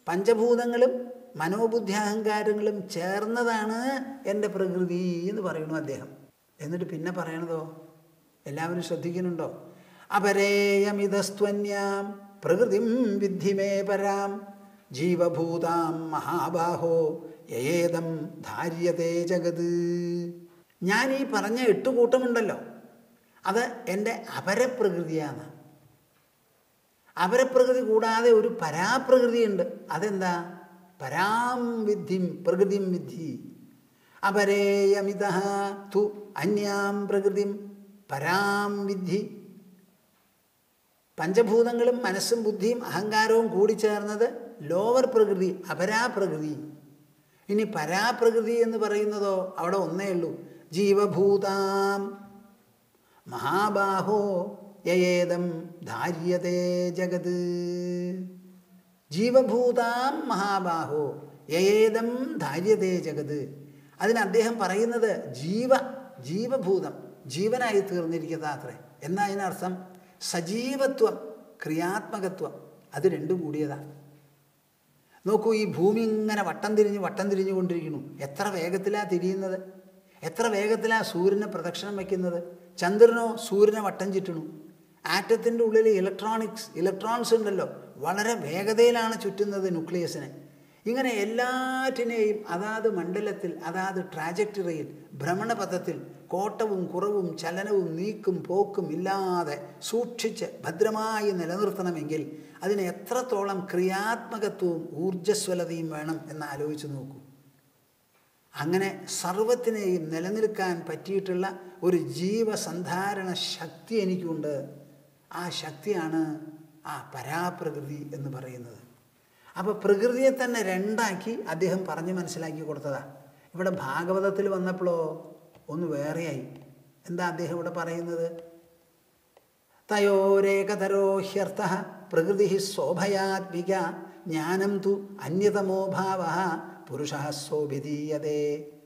പഞ്ചഭൂതങ്ങളും മനോബുദ്ധി അഹങ്കാരങ്ങളും ചേർന്നതാണ് എൻ്റെ പ്രകൃതി എന്ന് പറയുന്നു അദ്ദേഹം എന്നിട്ട് പിന്നെ പറയണതോ എല്ലാവരും ശ്രദ്ധിക്കുന്നുണ്ടോ അപരേയമിതസ്ത്വന്യാം പ്രകൃതിം വിദ്ധിമേ പരാം ജീവഭൂതാം മഹാബാഹോ യേതം ധാര്യതേ ജഗത് ഞാൻ ഈ പറഞ്ഞ എട്ട് കൂട്ടമുണ്ടല്ലോ അത് എൻ്റെ അപരപ്രകൃതിയാണ് അപരപ്രകൃതി കൂടാതെ ഒരു പരാപ്രകൃതിയുണ്ട് അതെന്താ പരാം വിദ്ധിം പ്രകൃതിം വിദ്ധി അപരേയമിത തു അന്യാം പ്രകൃതിം പരാം വിദ്ധി പഞ്ചഭൂതങ്ങളും മനസ്സും ബുദ്ധിയും അഹങ്കാരവും കൂടിച്ചേർന്നത് ലോവർ പ്രകൃതി അപരാപ്രകൃതി ഇനി പരാപ്രകൃതി എന്ന് പറയുന്നതോ അവിടെ ഒന്നേ ഉള്ളൂ ജീവഭൂതാം മഹാബാഹോ യേതം ധാര്യതേ ജഗത് ജീവഭൂതാം മഹാബാഹോ യേതം ധാര്യതേ ജഗത് അതിന് അദ്ദേഹം പറയുന്നത് ജീവ ജീവഭൂതം ജീവനായി തീർന്നിരിക്കുന്ന അത്രേ എന്നാ അതിനർത്ഥം സജീവത്വം ക്രിയാത്മകത്വം അത് രണ്ടും കൂടിയതാണ് നോക്കൂ ഈ ഭൂമി ഇങ്ങനെ വട്ടം തിരിഞ്ഞ് വട്ടം തിരിഞ്ഞു കൊണ്ടിരിക്കുന്നു എത്ര വേഗത്തിലാണ് തിരിയുന്നത് എത്ര വേഗത്തിലാണ് സൂര്യനെ പ്രദക്ഷിണം വയ്ക്കുന്നത് ചന്ദ്രനോ സൂര്യനെ വട്ടം ചുറ്റണു ആറ്റത്തിൻ്റെ ഉള്ളിൽ ഇലക്ട്രോണിക്സ് ഇലക്ട്രോൺസ് ഉണ്ടല്ലോ വളരെ വേഗതയിലാണ് ചുറ്റുന്നത് ന്യൂക്ലിയസിനെ ഇങ്ങനെ എല്ലാറ്റിനെയും അതാത് മണ്ഡലത്തിൽ അതാത് ട്രാജക്ടറിയിൽ ഭ്രമണപഥത്തിൽ കോട്ടവും കുറവും ചലനവും നീക്കും പോക്കും ഇല്ലാതെ സൂക്ഷിച്ച് ഭദ്രമായി നിലനിർത്തണമെങ്കിൽ അതിന് എത്രത്തോളം ക്രിയാത്മകത്വവും ഊർജ്ജസ്വലതയും വേണം എന്ന് ആലോചിച്ച് നോക്കൂ അങ്ങനെ സർവത്തിനെയും നിലനിൽക്കാൻ പറ്റിയിട്ടുള്ള ഒരു ജീവസന്ധാരണ ശക്തി എനിക്കുണ്ട് ആ ശക്തിയാണ് ആ പരാപ്രകൃതി എന്ന് പറയുന്നത് അപ്പോൾ പ്രകൃതിയെ തന്നെ രണ്ടാക്കി അദ്ദേഹം പറഞ്ഞ് മനസ്സിലാക്കി കൊടുത്തതാ ഇവിടെ ഭാഗവതത്തിൽ വന്നപ്പോഴോ ഒന്ന് വേറെയായി എന്താ അദ്ദേഹം ഇവിടെ പറയുന്നത് തയോരേകതരോ ഹ്യർത്ഥ പ്രകൃതി ശോഭയാത്മിക ജ്ഞാനം തു അന്യതമോ ഭാവ പുരുഷ ശോഭിതീയതേ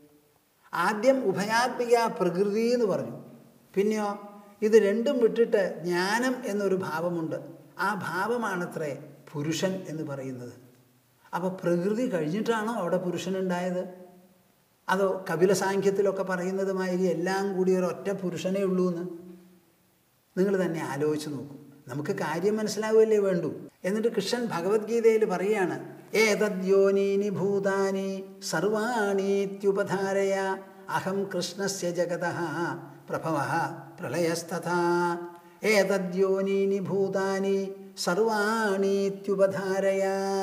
ആദ്യം ഉഭയാത്മിക പ്രകൃതി എന്ന് പറഞ്ഞു പിന്നെയോ ഇത് രണ്ടും വിട്ടിട്ട് ജ്ഞാനം എന്നൊരു ഭാവമുണ്ട് ആ ഭാവമാണത്രേ പുരുഷൻ എന്ന് പറയുന്നത് അപ്പോൾ പ്രകൃതി കഴിഞ്ഞിട്ടാണോ അവിടെ പുരുഷനുണ്ടായത് അതോ കപില സാഖ്യത്തിലൊക്കെ പറയുന്നത് മാതിരി എല്ലാം കൂടി ഒരൊറ്റ പുരുഷനേ ഉള്ളൂ എന്ന് നിങ്ങൾ തന്നെ ആലോചിച്ച് നോക്കൂ നമുക്ക് കാര്യം മനസ്സിലാവുകയല്ലേ വേണ്ടൂ എന്നിട്ട് കൃഷ്ണൻ ഭഗവത്ഗീതയിൽ പറയാണ് ഏതദ്യോനീനി ഭൂതാനി സർവാണീത്യുപധാരയ അഹം കൃഷ്ണസ്യ ജഗത പ്രഭവ പ്രളയസ്തഥാ ഏതദ്യോനീനി ഭൂതാനി സർവാണീത്യുപധാരയ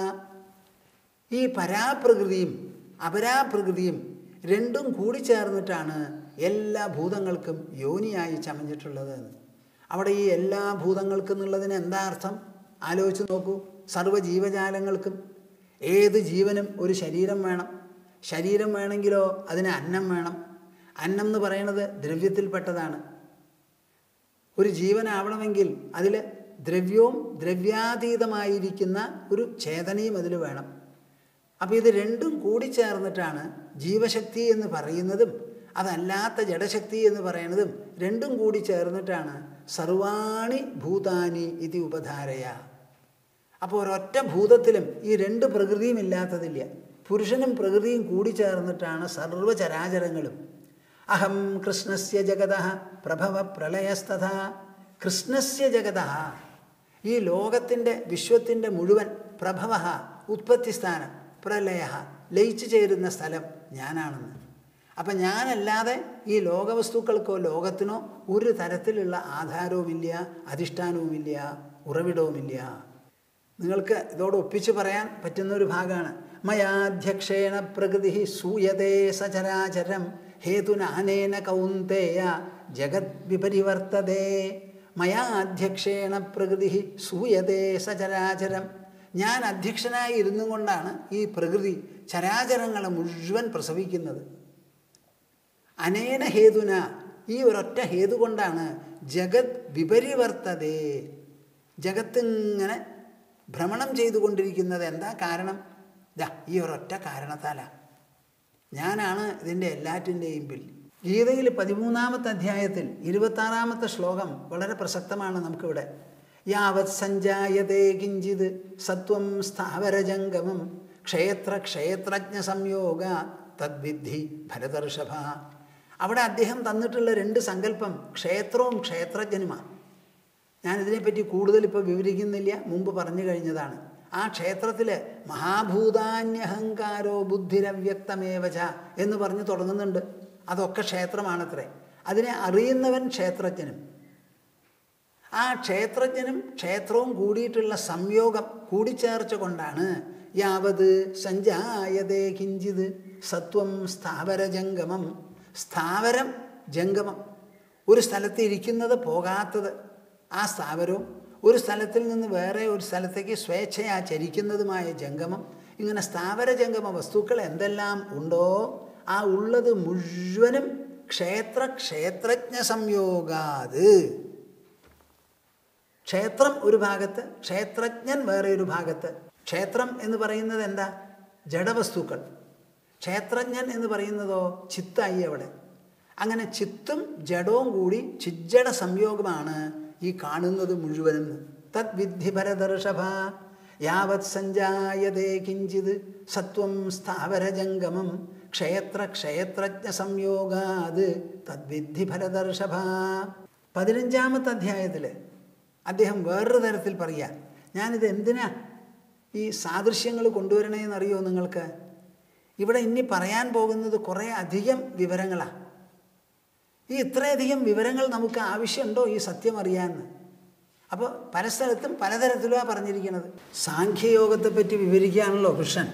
ഈ പരാപ്രകൃതിയും അപരാപ്രകൃതിയും രണ്ടും കൂടിച്ചേർന്നിട്ടാണ് എല്ലാ ഭൂതങ്ങൾക്കും യോനിയായി ചമഞ്ഞിട്ടുള്ളത് എന്ന് അവിടെ ഈ എല്ലാ ഭൂതങ്ങൾക്കും എന്നുള്ളതിന് എന്താ അർത്ഥം ആലോചിച്ച് നോക്കൂ സർവ്വ ജീവജാലങ്ങൾക്കും ഏത് ജീവനും ഒരു ശരീരം വേണം ശരീരം വേണമെങ്കിലോ അതിന് അന്നം വേണം അന്നം എന്ന് പറയുന്നത് ദ്രവ്യത്തിൽപ്പെട്ടതാണ് ഒരു ജീവനാവണമെങ്കിൽ അതിൽ ദ്രവ്യവും ദ്രവ്യാതീതമായിരിക്കുന്ന ഒരു ചേതനയും അതിൽ വേണം അപ്പോൾ ഇത് രണ്ടും കൂടിച്ചേർന്നിട്ടാണ് ജീവശക്തി എന്ന് പറയുന്നതും അതല്ലാത്ത ജഡശക്തി എന്ന് പറയുന്നതും രണ്ടും കൂടി ചേർന്നിട്ടാണ് സർവാണി ഭൂതാനി ഇത് ഉപധാരയ അപ്പോൾ ഒരൊറ്റ ഭൂതത്തിലും ഈ രണ്ട് പ്രകൃതിയും ഇല്ലാത്തതില്ല പുരുഷനും പ്രകൃതിയും കൂടി ചേർന്നിട്ടാണ് സർവചരാചരങ്ങളും അഹം കൃഷ്ണസ്യ ജഗത പ്രഭവ പ്രളയസ്തഥ കൃഷ്ണസ്യ ജഗത ഈ ലോകത്തിൻ്റെ വിശ്വത്തിൻ്റെ മുഴുവൻ പ്രഭവ ഉത്പത്തിസ്ഥാനം പ്രലയ ലയിച്ചു ചേരുന്ന സ്ഥലം ഞാനാണെന്ന് അപ്പം ഞാനല്ലാതെ ഈ ലോകവസ്തുക്കൾക്കോ ലോകത്തിനോ ഒരു തരത്തിലുള്ള ആധാരവുമില്ല അധിഷ്ഠാനവുമില്ല ഉറവിടവുമില്ല നിങ്ങൾക്ക് ഇതോട് ഒപ്പിച്ച് പറയാൻ പറ്റുന്ന ഒരു ഭാഗമാണ് മയാധ്യക്ഷേണ പ്രകൃതി സൂയതേ സചരാചരം ഹേതുനാനേന കൗന്തേയ ജഗത് വിപരിവർത്തതേ മയാധ്യക്ഷേണ പ്രകൃതി സൂയതേ സചരാചരം ഞാൻ അധ്യക്ഷനായി ഇരുന്നു കൊണ്ടാണ് ഈ പ്രകൃതി ചരാചരങ്ങളെ മുഴുവൻ പ്രസവിക്കുന്നത് അനേന ഹേതുന ഈ ഒരൊറ്റ ഹേതു കൊണ്ടാണ് ജഗത് വിപരിവർത്തതേ ജഗത്തിങ്ങനെ ഭ്രമണം ചെയ്തുകൊണ്ടിരിക്കുന്നത് എന്താ കാരണം ദാ ഈ ഒരൊറ്റ കാരണത്താലാ ഞാനാണ് ഇതിൻ്റെ എല്ലാറ്റിൻ്റെയും പിന്നിൽ ഗീതയിൽ പതിമൂന്നാമത്തെ അധ്യായത്തിൽ ഇരുപത്താറാമത്തെ ശ്ലോകം വളരെ പ്രസക്തമാണ് നമുക്കിവിടെ യാവത് സഞ്ജായതേ കിഞ്ചിത് സത്വം സ്ഥാവരജംഗമം ക്ഷേത്ര ക്ഷേത്രജ്ഞ സംയോഗ തദ്വിദ്ധി ഭരതർഷഭ അവിടെ അദ്ദേഹം തന്നിട്ടുള്ള രണ്ട് സങ്കല്പം ക്ഷേത്രവും ക്ഷേത്രജ്ഞനുമാണ് ഞാനിതിനെപ്പറ്റി കൂടുതൽ ഇപ്പോൾ വിവരിക്കുന്നില്ല മുമ്പ് പറഞ്ഞു കഴിഞ്ഞതാണ് ആ ക്ഷേത്രത്തിൽ മഹാഭൂതാന്യഹങ്കാരോ ബുദ്ധിരവ്യക്തമേവച എന്ന് പറഞ്ഞ് തുടങ്ങുന്നുണ്ട് അതൊക്കെ ക്ഷേത്രമാണത്രേ അതിനെ അറിയുന്നവൻ ക്ഷേത്രജ്ഞനും ആ ക്ഷേത്രജ്ഞനും ക്ഷേത്രവും കൂടിയിട്ടുള്ള സംയോഗം കൂടിച്ചേർച്ച കൊണ്ടാണ് യാവത് സഞ്ജായതേ കിഞ്ചിത് സത്വം സ്ഥാവരജംഗമം സ്ഥാവരം ജംഗമം ഒരു സ്ഥലത്ത് ഇരിക്കുന്നത് പോകാത്തത് ആ സ്ഥാവരവും ഒരു സ്ഥലത്തിൽ നിന്ന് വേറെ ഒരു സ്ഥലത്തേക്ക് സ്വേച്ഛയാ ചരിക്കുന്നതുമായ ജംഗമം ഇങ്ങനെ സ്ഥാവര ജംഗമ വസ്തുക്കൾ എന്തെല്ലാം ഉണ്ടോ ആ ഉള്ളത് മുഴുവനും ക്ഷേത്ര ക്ഷേത്രജ്ഞ സംയോഗാത് ക്ഷേത്രം ഒരു ഭാഗത്ത് ക്ഷേത്രജ്ഞൻ വേറെ ഒരു ഭാഗത്ത് ക്ഷേത്രം എന്ന് പറയുന്നത് എന്താ ജഡവസ്തുക്കൾ ക്ഷേത്രജ്ഞൻ എന്ന് പറയുന്നതോ ചിത്തായി അവിടെ അങ്ങനെ ചിത്തും ജഡവും കൂടി ചിജ്ജട സംയോഗമാണ് ഈ കാണുന്നത് മുഴുവനും തദ്വിദ്ധി പരദർഷഭ യാവത് സഞ്ജായതേ കിഞ്ചിത് സത്വം സ്ഥാവരജംഗമം ക്ഷേത്ര ക്ഷേത്രജ്ഞ സംയോഗാത് തദ്വിദ്ധി ഫലദർഷഭ പതിനഞ്ചാമത്തെ അധ്യായത്തിൽ അദ്ദേഹം വേറൊരു തരത്തിൽ പറയാ ഞാനിത് എന്തിനാ ഈ സാദൃശ്യങ്ങൾ കൊണ്ടുവരണേന്നറിയോ നിങ്ങൾക്ക് ഇവിടെ ഇനി പറയാൻ പോകുന്നത് കുറേ അധികം വിവരങ്ങളാണ് ഈ ഇത്രയധികം വിവരങ്ങൾ നമുക്ക് ആവശ്യമുണ്ടോ ഈ സത്യം അറിയാമെന്ന് അപ്പോൾ പല സ്ഥലത്തും പലതരത്തിലുമാണ് പറഞ്ഞിരിക്കുന്നത് സാഖ്യയോഗത്തെ പറ്റി വിവരിക്കുകയാണല്ലോ കൃഷ്ണൻ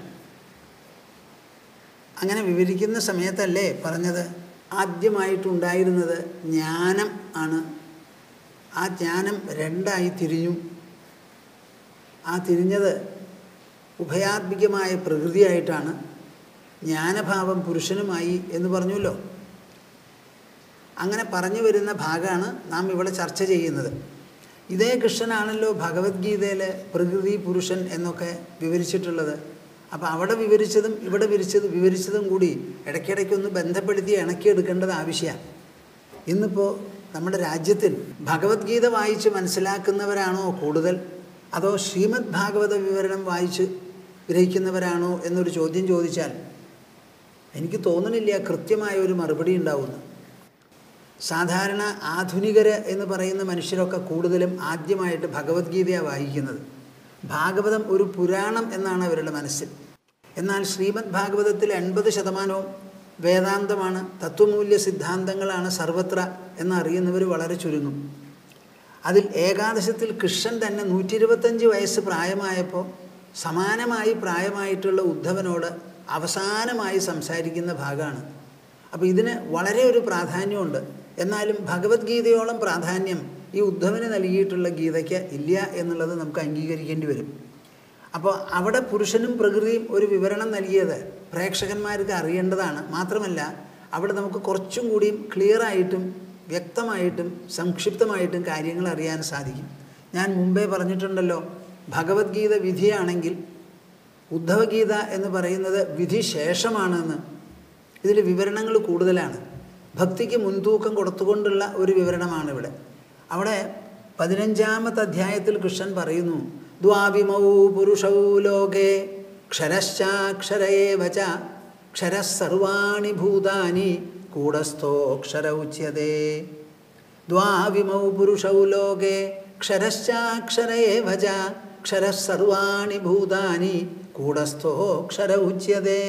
അങ്ങനെ വിവരിക്കുന്ന സമയത്തല്ലേ പറഞ്ഞത് ആദ്യമായിട്ടുണ്ടായിരുന്നത് ജ്ഞാനം ആണ് ആ ജ്ഞാനം രണ്ടായി തിരിഞ്ഞു ആ തിരിഞ്ഞത് ഉഭയാത്മികമായ പ്രകൃതിയായിട്ടാണ് ജ്ഞാനഭാവം പുരുഷനുമായി എന്ന് പറഞ്ഞല്ലോ അങ്ങനെ പറഞ്ഞു വരുന്ന ഭാഗമാണ് നാം ഇവിടെ ചർച്ച ചെയ്യുന്നത് ഇതേ കൃഷ്ണനാണല്ലോ ഭഗവത്ഗീതയിൽ പ്രകൃതി പുരുഷൻ എന്നൊക്കെ വിവരിച്ചിട്ടുള്ളത് അപ്പോൾ അവിടെ വിവരിച്ചതും ഇവിടെ വിവരിച്ചത് വിവരിച്ചതും കൂടി ഇടയ്ക്കിടയ്ക്കൊന്ന് ബന്ധപ്പെടുത്തി ഇണക്കിയെടുക്കേണ്ടത് ആവശ്യമാണ് ഇന്നിപ്പോൾ നമ്മുടെ രാജ്യത്തിൽ ഭഗവത്ഗീത വായിച്ച് മനസ്സിലാക്കുന്നവരാണോ കൂടുതൽ അതോ ശ്രീമദ് ഭാഗവത വിവരണം വായിച്ച് ഗ്രഹിക്കുന്നവരാണോ എന്നൊരു ചോദ്യം ചോദിച്ചാൽ എനിക്ക് തോന്നുന്നില്ല കൃത്യമായ ഒരു മറുപടി ഉണ്ടാവുന്നു സാധാരണ ആധുനികര് എന്ന് പറയുന്ന മനുഷ്യരൊക്കെ കൂടുതലും ആദ്യമായിട്ട് ഭഗവത്ഗീതയാണ് വായിക്കുന്നത് ഭാഗവതം ഒരു പുരാണം എന്നാണ് അവരുടെ മനസ്സിൽ എന്നാൽ ശ്രീമദ് ഭാഗവതത്തിൽ എൺപത് ശതമാനവും വേദാന്തമാണ് തത്വമൂല്യ സിദ്ധാന്തങ്ങളാണ് സർവത്ര എന്നറിയുന്നവർ വളരെ ചുരുങ്ങും അതിൽ ഏകാദശത്തിൽ കൃഷ്ണൻ തന്നെ നൂറ്റി ഇരുപത്തഞ്ച് വയസ്സ് പ്രായമായപ്പോൾ സമാനമായി പ്രായമായിട്ടുള്ള ഉദ്ധവനോട് അവസാനമായി സംസാരിക്കുന്ന ഭാഗമാണ് അപ്പോൾ ഇതിന് വളരെ ഒരു പ്രാധാന്യമുണ്ട് എന്നാലും ഭഗവത്ഗീതയോളം പ്രാധാന്യം ഈ ഉദ്ധവന് നൽകിയിട്ടുള്ള ഗീതയ്ക്ക് ഇല്ല എന്നുള്ളത് നമുക്ക് അംഗീകരിക്കേണ്ടി വരും അപ്പോൾ അവിടെ പുരുഷനും പ്രകൃതിയും ഒരു വിവരണം നൽകിയത് പ്രേക്ഷകന്മാർക്ക് അറിയേണ്ടതാണ് മാത്രമല്ല അവിടെ നമുക്ക് കുറച്ചും കൂടിയും ക്ലിയറായിട്ടും വ്യക്തമായിട്ടും സംക്ഷിപ്തമായിട്ടും കാര്യങ്ങൾ അറിയാൻ സാധിക്കും ഞാൻ മുമ്പേ പറഞ്ഞിട്ടുണ്ടല്ലോ ഭഗവത്ഗീത വിധിയാണെങ്കിൽ ഉദ്ധവഗീത എന്ന് പറയുന്നത് വിധി ശേഷമാണെന്ന് ഇതിൽ വിവരണങ്ങൾ കൂടുതലാണ് ഭക്തിക്ക് മുൻതൂക്കം കൊടുത്തുകൊണ്ടുള്ള ഒരു വിവരണമാണ് ഇവിടെ അവിടെ പതിനഞ്ചാമത്തെ അധ്യായത്തിൽ കൃഷ്ണൻ പറയുന്നു ദ്വാവിമൗ പുരുഷൗ ലോകേ ക്ഷരശ്ചാക്ഷരേവ ച ക്ഷരസർവാണി ഭൂതാനി കൂടസ്ഥോക്ഷര ഉച്യതേ ദ്വാവിമൗ പുരുഷൗ ലോകേ ക്ഷരശ്ചാക്ഷരേവ ച ക്ഷരസർവാണി ഭൂതാനി കൂടസ്ഥോക്ഷര ഉച്യതേ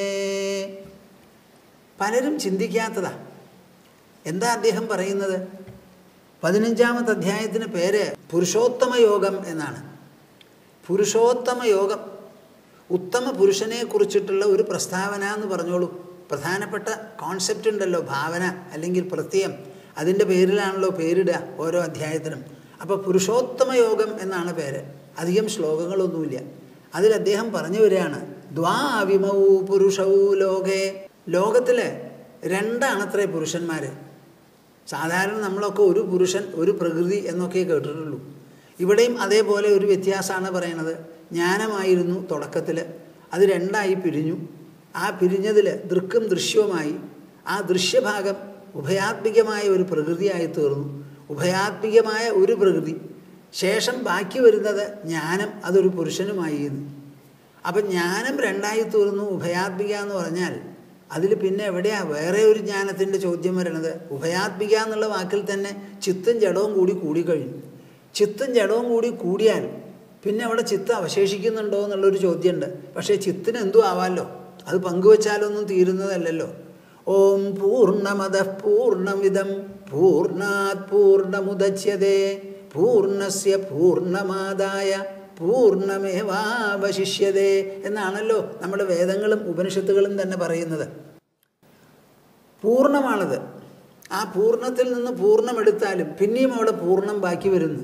പലരും ചിന്തിക്കാത്തതാ എന്താ അദ്ദേഹം പറയുന്നത് പതിനഞ്ചാമത്തെ അധ്യായത്തിന് പേര് പുരുഷോത്തമ യോഗം എന്നാണ് പുരുഷോത്തമ യോഗം ഉത്തമ പുരുഷനെ കുറിച്ചിട്ടുള്ള ഒരു പ്രസ്താവന എന്ന് പറഞ്ഞോളൂ പ്രധാനപ്പെട്ട കോൺസെപ്റ്റ് ഉണ്ടല്ലോ ഭാവന അല്ലെങ്കിൽ പ്രത്യയം അതിൻ്റെ പേരിലാണല്ലോ പേരിടുക ഓരോ അധ്യായത്തിനും അപ്പോൾ പുരുഷോത്തമ യോഗം എന്നാണ് പേര് അധികം ശ്ലോകങ്ങളൊന്നുമില്ല അതിൽ അദ്ദേഹം പറഞ്ഞു വരികയാണ് ദ്വാവിമൗ പുരുഷൗ ലോകേ ലോകത്തിൽ രണ്ടാണത്രേ പുരുഷന്മാർ സാധാരണ നമ്മളൊക്കെ ഒരു പുരുഷൻ ഒരു പ്രകൃതി എന്നൊക്കെ കേട്ടിട്ടുള്ളൂ ഇവിടെയും അതേപോലെ ഒരു വ്യത്യാസമാണ് പറയണത് ജ്ഞാനമായിരുന്നു തുടക്കത്തിൽ അത് രണ്ടായി പിരിഞ്ഞു ആ പിരിഞ്ഞതിൽ ദൃക്കും ദൃശ്യവുമായി ആ ദൃശ്യഭാഗം ഉഭയാത്മികമായ ഒരു പ്രകൃതിയായി തീർന്നു ഉഭയാത്മികമായ ഒരു പ്രകൃതി ശേഷം ബാക്കി വരുന്നത് ജ്ഞാനം അതൊരു പുരുഷനുമായി എന്ന് അപ്പം ജ്ഞാനം രണ്ടായി തീർന്നു ഉഭയാത്മിക എന്ന് പറഞ്ഞാൽ അതിൽ പിന്നെ എവിടെയാ വേറെ ഒരു ജ്ഞാനത്തിൻ്റെ ചോദ്യം വരണത് ഉഭയാത്മിക എന്നുള്ള വാക്കിൽ തന്നെ ചിത്തും ജഡവും കൂടി കൂടിക്കഴിഞ്ഞു ചിത്തും ജഡവും കൂടി കൂടിയാൽ പിന്നെ അവിടെ ചിത്ത് അവശേഷിക്കുന്നുണ്ടോ എന്നുള്ളൊരു ചോദ്യമുണ്ട് പക്ഷേ ചിത്തിന് എന്തും ആവാമല്ലോ അത് പങ്കുവച്ചാലൊന്നും തീരുന്നതല്ലല്ലോ ഓം പൂർണ്ണമത പൂർണ്ണമിതം പൂർണ്ണാത് പൂർണ്ണമുദച്യതേ പൂർണ്ണസ്യ പൂർണ്ണമാദായ പൂർണ്ണമേവാവശിഷ്യതേ എന്നാണല്ലോ നമ്മുടെ വേദങ്ങളും ഉപനിഷത്തുകളും തന്നെ പറയുന്നത് പൂർണ്ണമാണത് ആ പൂർണ്ണത്തിൽ നിന്ന് പൂർണ്ണം എടുത്താലും പിന്നെയും അവിടെ പൂർണ്ണം ബാക്കി വരുന്നു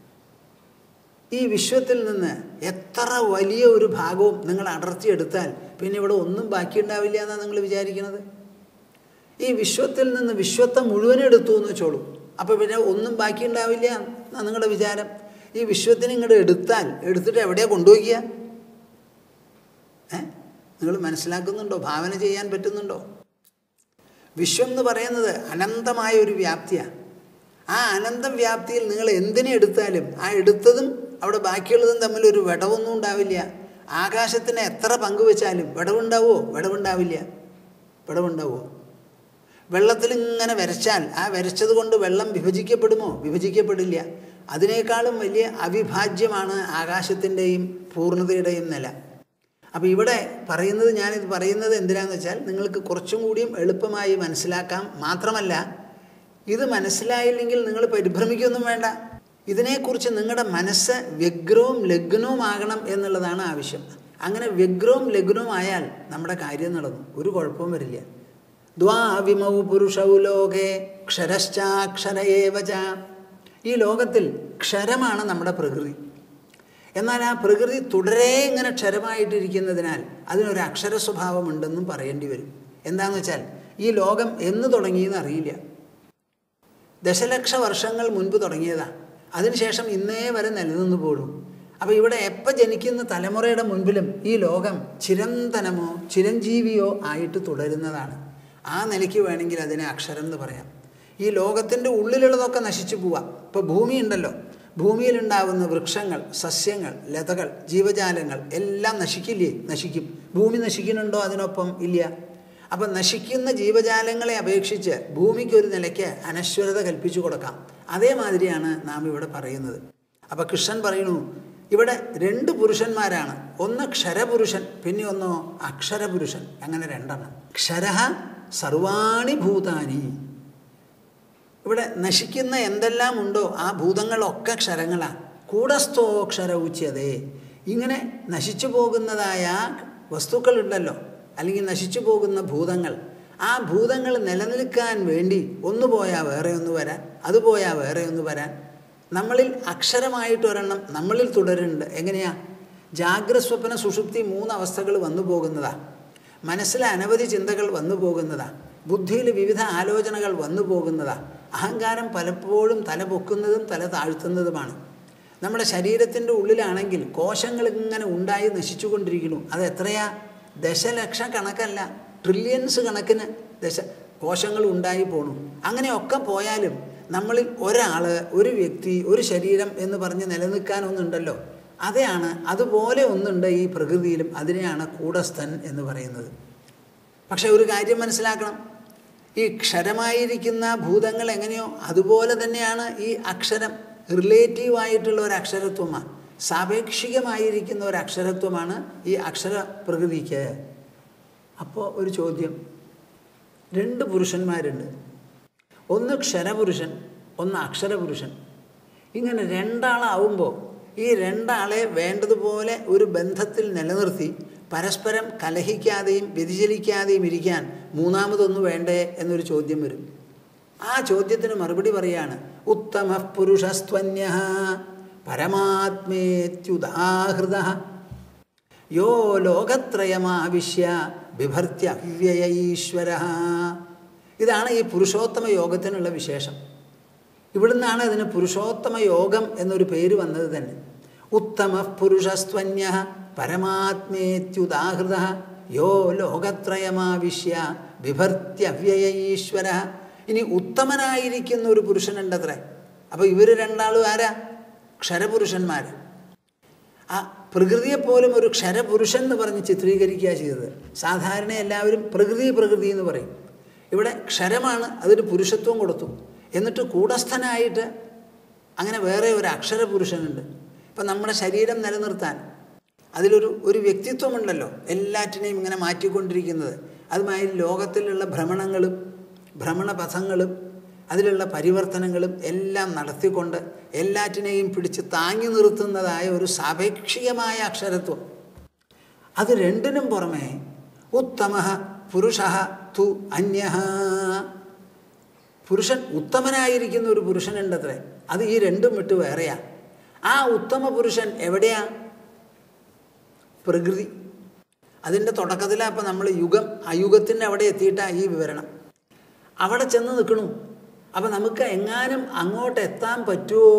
ഈ വിശ്വത്തിൽ നിന്ന് എത്ര വലിയ ഒരു ഭാഗവും നിങ്ങൾ അടർത്തിയെടുത്താൽ പിന്നെ ഇവിടെ ഒന്നും ബാക്കിയുണ്ടാവില്ല എന്നാണ് നിങ്ങൾ വിചാരിക്കുന്നത് ഈ വിശ്വത്തിൽ നിന്ന് വിശ്വത്തെ മുഴുവൻ എടുത്തു എന്ന് വെച്ചോളൂ അപ്പോൾ പിന്നെ ഒന്നും ബാക്കിയുണ്ടാവില്ല എന്നാണ് നിങ്ങളുടെ വിചാരം ഈ വിശ്വത്തിന് ഇങ്ങോട്ട് എടുത്താൽ എടുത്തിട്ട് എവിടെയാണ് കൊണ്ടുപോയിക്കുക ഏ നിങ്ങൾ മനസ്സിലാക്കുന്നുണ്ടോ ഭാവന ചെയ്യാൻ പറ്റുന്നുണ്ടോ വിശ്വം എന്ന് പറയുന്നത് അനന്തമായ ഒരു വ്യാപ്തിയാണ് ആ അനന്തം വ്യാപ്തിയിൽ നിങ്ങൾ എന്തിനെ എടുത്താലും ആ എടുത്തതും അവിടെ ബാക്കിയുള്ളതും തമ്മിൽ ഒരു വിടവൊന്നും ഉണ്ടാവില്ല ആകാശത്തിന് എത്ര പങ്ക് വെച്ചാലും വിടവുണ്ടാവോ വിടവുണ്ടാവില്ല വിടവുണ്ടാവോ വെള്ളത്തിൽ ഇങ്ങനെ വരച്ചാൽ ആ വരച്ചത് കൊണ്ട് വെള്ളം വിഭജിക്കപ്പെടുമോ വിഭജിക്കപ്പെടില്ല അതിനേക്കാളും വലിയ അവിഭാജ്യമാണ് ആകാശത്തിൻ്റെയും പൂർണ്ണതയുടെയും നില അപ്പോൾ ഇവിടെ പറയുന്നത് ഞാനിത് പറയുന്നത് എന്തിനാന്ന് വെച്ചാൽ നിങ്ങൾക്ക് കുറച്ചും കൂടിയും എളുപ്പമായി മനസ്സിലാക്കാം മാത്രമല്ല ഇത് മനസ്സിലായില്ലെങ്കിൽ നിങ്ങൾ പരിഭ്രമിക്കൊന്നും വേണ്ട ഇതിനെക്കുറിച്ച് നിങ്ങളുടെ മനസ്സ് വ്യഗ്രവും ലഗ്നവുമാകണം എന്നുള്ളതാണ് ആവശ്യം അങ്ങനെ വ്യഗ്രവും ലഗ്നവും ആയാൽ നമ്മുടെ കാര്യം നടന്നു ഒരു കുഴപ്പവും വരില്ല ദ്വാവിമൗ പുരുഷൗ ലോകേ ക്ഷരശ്ചാക്ഷരയേവച ഈ ലോകത്തിൽ ക്ഷരമാണ് നമ്മുടെ പ്രകൃതി എന്നാൽ ആ പ്രകൃതി തുടരെ ഇങ്ങനെ ക്ഷരമായിട്ടിരിക്കുന്നതിനാൽ അതിനൊരു അക്ഷര സ്വഭാവമുണ്ടെന്നും പറയേണ്ടി വരും എന്താണെന്ന് വെച്ചാൽ ഈ ലോകം എന്ന് തുടങ്ങിയെന്ന് അറിയില്ല ദശലക്ഷ വർഷങ്ങൾ മുൻപ് തുടങ്ങിയതാണ് അതിനുശേഷം ഇന്നേ വരെ നിലനിന്ന് പോലും അപ്പോൾ ഇവിടെ എപ്പോൾ ജനിക്കുന്ന തലമുറയുടെ മുൻപിലും ഈ ലോകം ചിരന്തനമോ ചിരഞ്ജീവിയോ ആയിട്ട് തുടരുന്നതാണ് ആ നിലയ്ക്ക് വേണമെങ്കിൽ അതിനെ അക്ഷരം എന്ന് പറയാം ഈ ലോകത്തിൻ്റെ ഉള്ളിലുള്ളതൊക്കെ നശിച്ചു പോവാം ഇപ്പോൾ ഭൂമി ഉണ്ടല്ലോ ഭൂമിയിലുണ്ടാവുന്ന വൃക്ഷങ്ങൾ സസ്യങ്ങൾ ലതകൾ ജീവജാലങ്ങൾ എല്ലാം നശിക്കില്ലേ നശിക്കും ഭൂമി നശിക്കുന്നുണ്ടോ അതിനൊപ്പം ഇല്ല അപ്പം നശിക്കുന്ന ജീവജാലങ്ങളെ അപേക്ഷിച്ച് ഭൂമിക്ക് ഒരു നിലയ്ക്ക് അനശ്വരത കൽപ്പിച്ചു കൊടുക്കാം അതേമാതിരിയാണ് നാം ഇവിടെ പറയുന്നത് അപ്പം കൃഷ്ണൻ പറയുന്നു ഇവിടെ രണ്ട് പുരുഷന്മാരാണ് ഒന്ന് ക്ഷരപുരുഷൻ പിന്നെ ഒന്നോ അക്ഷരപുരുഷൻ അങ്ങനെ രണ്ടെണ്ണം ക്ഷര സർവാണി ഭൂതാനി ഇവിടെ നശിക്കുന്ന എന്തെല്ലാം ഉണ്ടോ ആ ഭൂതങ്ങളൊക്കെ ക്ഷരങ്ങളാണ് കൂടസ്ഥോക്ഷര ഉച്ചതേ ഇങ്ങനെ നശിച്ചു പോകുന്നതായ വസ്തുക്കളുണ്ടല്ലോ അല്ലെങ്കിൽ നശിച്ചു പോകുന്ന ഭൂതങ്ങൾ ആ ഭൂതങ്ങൾ നിലനിൽക്കാൻ വേണ്ടി ഒന്ന് പോയാൽ വേറെ ഒന്ന് വരാൻ അത് പോയാൽ വേറെ ഒന്ന് വരാൻ നമ്മളിൽ അക്ഷരമായിട്ടൊരെണ്ണം നമ്മളിൽ തുടരുന്നുണ്ട് എങ്ങനെയാ ജാഗ്രസ്വപ്ന സുഷുപ്തി മൂന്ന് അവസ്ഥകൾ വന്നു പോകുന്നതാണ് മനസ്സിലെ അനവധി ചിന്തകൾ വന്നു പോകുന്നതാണ് ബുദ്ധിയിൽ വിവിധ ആലോചനകൾ വന്നു പോകുന്നതാണ് അഹങ്കാരം പലപ്പോഴും തല പൊക്കുന്നതും തല താഴ്ത്തുന്നതുമാണ് നമ്മുടെ ശരീരത്തിൻ്റെ ഉള്ളിലാണെങ്കിൽ കോശങ്ങൾ ഇങ്ങനെ ഉണ്ടായി നശിച്ചുകൊണ്ടിരിക്കുന്നു അത് എത്രയാ ദശലക്ഷ കണക്കല്ല ട്രില്യൻസ് കണക്കിന് ദശ കോശങ്ങൾ ഉണ്ടായി പോണു അങ്ങനെയൊക്കെ പോയാലും നമ്മളിൽ ഒരാൾ ഒരു വ്യക്തി ഒരു ശരീരം എന്ന് പറഞ്ഞ് നിലനിൽക്കാനൊന്നുണ്ടല്ലോ അതെയാണ് അതുപോലെ ഒന്നുണ്ട് ഈ പ്രകൃതിയിലും അതിനെയാണ് കൂടസ്ഥൻ എന്ന് പറയുന്നത് പക്ഷെ ഒരു കാര്യം മനസ്സിലാക്കണം ഈ ക്ഷരമായിരിക്കുന്ന ഭൂതങ്ങൾ എങ്ങനെയോ അതുപോലെ തന്നെയാണ് ഈ അക്ഷരം റിലേറ്റീവായിട്ടുള്ള ഒരു അക്ഷരത്വമാണ് സാപേക്ഷികമായിരിക്കുന്ന ഒരു അക്ഷരത്വമാണ് ഈ അക്ഷര പ്രകൃതിക്ക് അപ്പോൾ ഒരു ചോദ്യം രണ്ട് പുരുഷന്മാരുണ്ട് ഒന്ന് ക്ഷരപുരുഷൻ ഒന്ന് അക്ഷരപുരുഷൻ ഇങ്ങനെ രണ്ടാളാവുമ്പോൾ ഈ രണ്ടാളെ വേണ്ടതുപോലെ ഒരു ബന്ധത്തിൽ നിലനിർത്തി പരസ്പരം കലഹിക്കാതെയും വ്യതിചലിക്കാതെയും ഇരിക്കാൻ മൂന്നാമതൊന്നു വേണ്ടേ എന്നൊരു ചോദ്യം വരും ആ ചോദ്യത്തിന് മറുപടി പറയാണ് ഉത്തമ പുരുഷസ്ത്വന്യ പരമാത്മേത്യുദാഹൃത യോ ലോകത്രയമാവിശ്യ ബിഭർത്യവ്യയ ഈശ്വര ഇതാണ് ഈ പുരുഷോത്തമ യോഗത്തിനുള്ള വിശേഷം ഇവിടുന്നാണ് ഇതിന് പുരുഷോത്തമ യോഗം എന്നൊരു പേര് വന്നത് തന്നെ ഉത്തമ പുരുഷസ്ത്വന്യ പരമാത്മേത്യുദാഹൃത യോ ലോകത്രയമാവിശ്യ ബിഭർത്യവ്യയ ഈശ്വര ഇനി ഉത്തമനായിരിക്കുന്ന ഒരു പുരുഷനുണ്ടത്രേ അപ്പോൾ ഇവർ രണ്ടാളും ആരാ ക്ഷരപുരുഷന്മാർ ആ പ്രകൃതിയെപ്പോലും ഒരു ക്ഷരപുരുഷൻ എന്ന് പറഞ്ഞ് ചിത്രീകരിക്കുക ചെയ്തത് സാധാരണ എല്ലാവരും പ്രകൃതി പ്രകൃതി എന്ന് പറയും ഇവിടെ ക്ഷരമാണ് അതൊരു പുരുഷത്വം കൊടുത്തു എന്നിട്ട് കൂടസ്ഥനായിട്ട് അങ്ങനെ വേറെ ഒരു അക്ഷര പുരുഷനുണ്ട് ഇപ്പം നമ്മുടെ ശരീരം നിലനിർത്താൻ അതിലൊരു ഒരു വ്യക്തിത്വമുണ്ടല്ലോ എല്ലാറ്റിനെയും ഇങ്ങനെ മാറ്റിക്കൊണ്ടിരിക്കുന്നത് അതുമായി ലോകത്തിലുള്ള ഭ്രമണങ്ങളും ഭ്രമണപഥങ്ങളും അതിലുള്ള പരിവർത്തനങ്ങളും എല്ലാം നടത്തിക്കൊണ്ട് എല്ലാറ്റിനെയും പിടിച്ച് താങ്ങി നിർത്തുന്നതായ ഒരു സാപേക്ഷികമായ അക്ഷരത്വം അത് രണ്ടിനും പുറമെ ഉത്തമ പുരുഷ തു അന്യ പുരുഷൻ ഉത്തമനായിരിക്കുന്ന ഒരു പുരുഷനുണ്ടത്രേ അത് ഈ രണ്ടും വിട്ട് വേറെയാ ആ ഉത്തമ പുരുഷൻ എവിടെയാ പ്രകൃതി അതിൻ്റെ തുടക്കത്തിലാണ് അപ്പം നമ്മൾ യുഗം ആ യുഗത്തിൻ്റെ അവിടെ എത്തിയിട്ടാണ് ഈ വിവരണം അവിടെ ചെന്ന് നിൽക്കണു അപ്പം നമുക്ക് എങ്ങാനും അങ്ങോട്ട് എത്താൻ പറ്റുമോ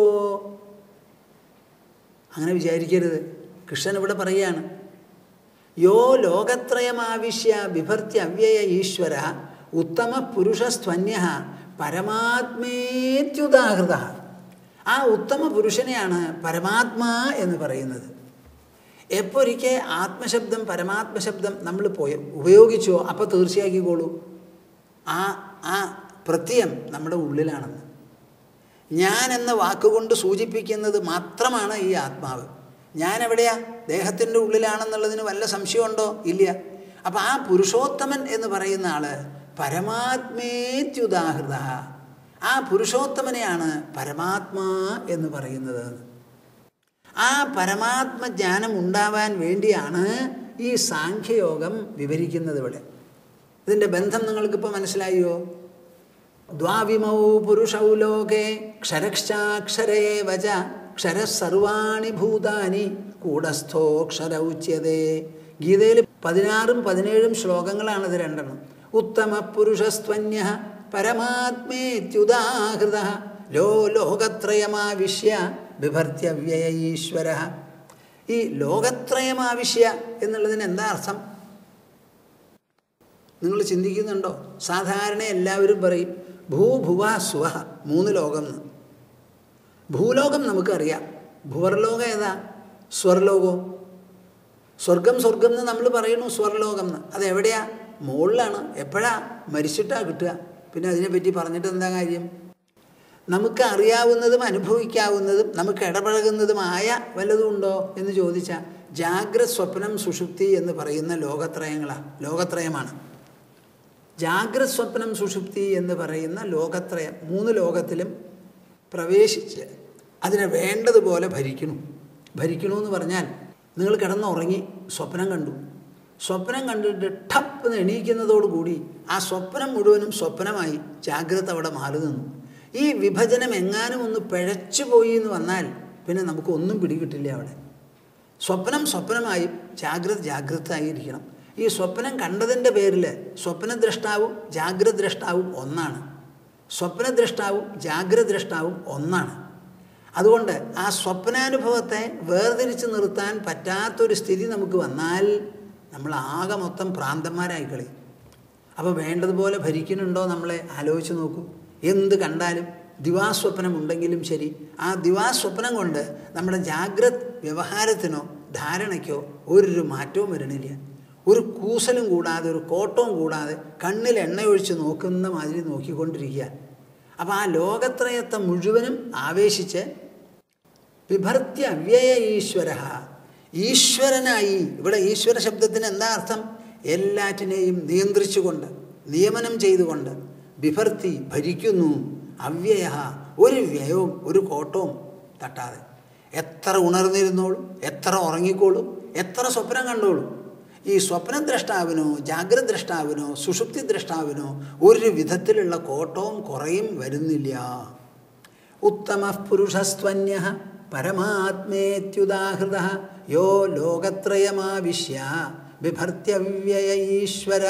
അങ്ങനെ വിചാരിക്കരുത് കൃഷ്ണൻ ഇവിടെ പറയുകയാണ് യോ ലോകത്രയമാവിശ്യ ബിഭർത്തി അവ്യയ ഈശ്വര ഉത്തമ പുരുഷസ്ത്വന്യ പരമാത്മേത്യുദാഹൃത ആ ഉത്തമ പുരുഷനെയാണ് പരമാത്മാ എന്ന് പറയുന്നത് എപ്പൊരിക്കെ ആത്മശബ്ദം പരമാത്മശബ്ദം നമ്മൾ പോയ ഉപയോഗിച്ചോ അപ്പോൾ തീർച്ചയാക്കിക്കോളൂ ആ ആ പ്രത്യയം നമ്മുടെ ഉള്ളിലാണെന്ന് ഞാൻ എന്ന വാക്കുകൊണ്ട് സൂചിപ്പിക്കുന്നത് മാത്രമാണ് ഈ ആത്മാവ് ഞാൻ എവിടെയാ ദേഹത്തിൻ്റെ ഉള്ളിലാണെന്നുള്ളതിന് വല്ല സംശയമുണ്ടോ ഇല്ല അപ്പം ആ പുരുഷോത്തമൻ എന്ന് പറയുന്ന ആള് പരമാത്മേത്യുദാഹൃത ആ പുരുഷോത്തമനെയാണ് പരമാത്മാ എന്ന് പറയുന്നത് ആ പരമാത്മജ്ഞാനം ഉണ്ടാവാൻ വേണ്ടിയാണ് ഈ സാഖ്യയോഗം വിവരിക്കുന്നത് ഇവിടെ ഇതിൻ്റെ ബന്ധം നിങ്ങൾക്കിപ്പോൾ മനസ്സിലായോ ദ്വാവിമൗ പുരുഷൗ ലോകേ ക്ഷരക്ഷാക്ഷരേ വച ക്ഷരസർവാണി ഭൂതാനി കൂടസ്ഥോക്ഷര ഉച്യതേ ഗീതയിൽ പതിനാറും പതിനേഴും ശ്ലോകങ്ങളാണ് ഇത് രണ്ടെണ്ണം ഉത്തമ പുരുഷസ്ത്വന്യ പരമാത്മേത്യുദാഹൃത ലോ ലോകത്രയമാവിശ്യ ബിഭർത്യവ്യയ ഈശ്വര ഈ ലോകത്രയമാവിശ്യ എന്നുള്ളതിന് എന്താ അർത്ഥം നിങ്ങൾ ചിന്തിക്കുന്നുണ്ടോ സാധാരണ എല്ലാവരും പറയും ഭൂഭുവ സ്വ മൂന്ന് ലോകം എന്ന് ഭൂലോകം നമുക്കറിയാം ഭൂവർലോകം ഏതാ സ്വർലോകം സ്വർഗം സ്വർഗം എന്ന് നമ്മൾ പറയുന്നു സ്വർലോകം എന്ന് അത് എവിടെയാ മുകളിലാണ് എപ്പോഴാ മരിച്ചിട്ടാ കിട്ടുക പിന്നെ അതിനെപ്പറ്റി പറഞ്ഞിട്ട് എന്താ കാര്യം നമുക്ക് അറിയാവുന്നതും അനുഭവിക്കാവുന്നതും നമുക്ക് ഇടപഴകുന്നതുമായ വല്ലതും ഉണ്ടോ എന്ന് ചോദിച്ചാൽ ജാഗ്രത് സ്വപ്നം സുഷുപ്തി എന്ന് പറയുന്ന ലോകത്രയങ്ങളാണ് ലോകത്രയമാണ് ജാഗ്രത് സ്വപ്നം സുഷുപ്തി എന്ന് പറയുന്ന ലോകത്രയം മൂന്ന് ലോകത്തിലും പ്രവേശിച്ച് അതിനെ വേണ്ടതുപോലെ ഭരിക്കണു ഭരിക്കണു എന്ന് പറഞ്ഞാൽ നിങ്ങൾ കിടന്നുറങ്ങി സ്വപ്നം കണ്ടു സ്വപ്നം കണ്ടിട്ട് ടപ്പ് എന്ന് എണീക്കുന്നതോടുകൂടി ആ സ്വപ്നം മുഴുവനും സ്വപ്നമായി ജാഗ്രത അവിടെ മാറി നിന്നു ഈ വിഭജനം എങ്ങാനും ഒന്ന് പിഴച്ചു പോയി എന്ന് വന്നാൽ പിന്നെ നമുക്ക് ഒന്നും പിടികിട്ടില്ല അവിടെ സ്വപ്നം സ്വപ്നമായും ജാഗ്രത ജാഗ്രതയായിരിക്കണം ഈ സ്വപ്നം കണ്ടതിൻ്റെ പേരിൽ സ്വപ്നദ്രഷ്ടാവും ജാഗ്രദ്രഷ്ടാവും ഒന്നാണ് സ്വപ്നദ്രഷ്ടാവും ജാഗ്രദ്രഷ്ടാവും ഒന്നാണ് അതുകൊണ്ട് ആ സ്വപ്നാനുഭവത്തെ വേർതിരിച്ച് നിർത്താൻ പറ്റാത്തൊരു സ്ഥിതി നമുക്ക് വന്നാൽ നമ്മൾ ആകെ മൊത്തം പ്രാന്തന്മാരായി കളി അപ്പോൾ വേണ്ടതുപോലെ ഭരിക്കുന്നുണ്ടോ നമ്മളെ ആലോചിച്ച് നോക്കൂ എന്ത് കണ്ടാലും ദിവാസ്വപ്നം ഉണ്ടെങ്കിലും ശരി ആ ദിവാസ്വപ്നം കൊണ്ട് നമ്മുടെ ജാഗ്രത് വ്യവഹാരത്തിനോ ധാരണയ്ക്കോ ഒരു മാറ്റവും വരണില്ല ഒരു കൂസലും കൂടാതെ ഒരു കോട്ടവും കൂടാതെ കണ്ണിൽ എണ്ണയൊഴിച്ച് നോക്കുന്ന മാതിരി നോക്കിക്കൊണ്ടിരിക്കുക അപ്പോൾ ആ ലോകത്രയത്തെ മുഴുവനും ആവേശിച്ച് വിഭർത്തി അവ്യയ ഈശ്വര ഈശ്വരനായി ഇവിടെ ഈശ്വര ശബ്ദത്തിന് എന്താ അർത്ഥം എല്ലാറ്റിനെയും നിയന്ത്രിച്ചുകൊണ്ട് നിയമനം ചെയ്തുകൊണ്ട് വിഭർത്തി ഭരിക്കുന്നു അവ്യയ ഒരു വ്യയവും ഒരു കോട്ടവും തട്ടാതെ എത്ര ഉണർന്നിരുന്നോളും എത്ര ഉറങ്ങിക്കോളും എത്ര സ്വപ്നം കണ്ടോളും ഈ സ്വപ്നദ്രഷ്ടാവിനോ ജാഗ്രത ദ്രഷ്ടാവിനോ സുഷുപ്തി ദ്രഷ്ടാവിനോ ഒരു വിധത്തിലുള്ള കോട്ടവും കുറയും വരുന്നില്ല ഉത്തമ പുരുഷസ്ത്വന്യ പരമാത്മേത്യുദാഹൃത യോ ലോകത്രയമാവിശ്യ ബിഭർത്യവ്യയ ഈശ്വര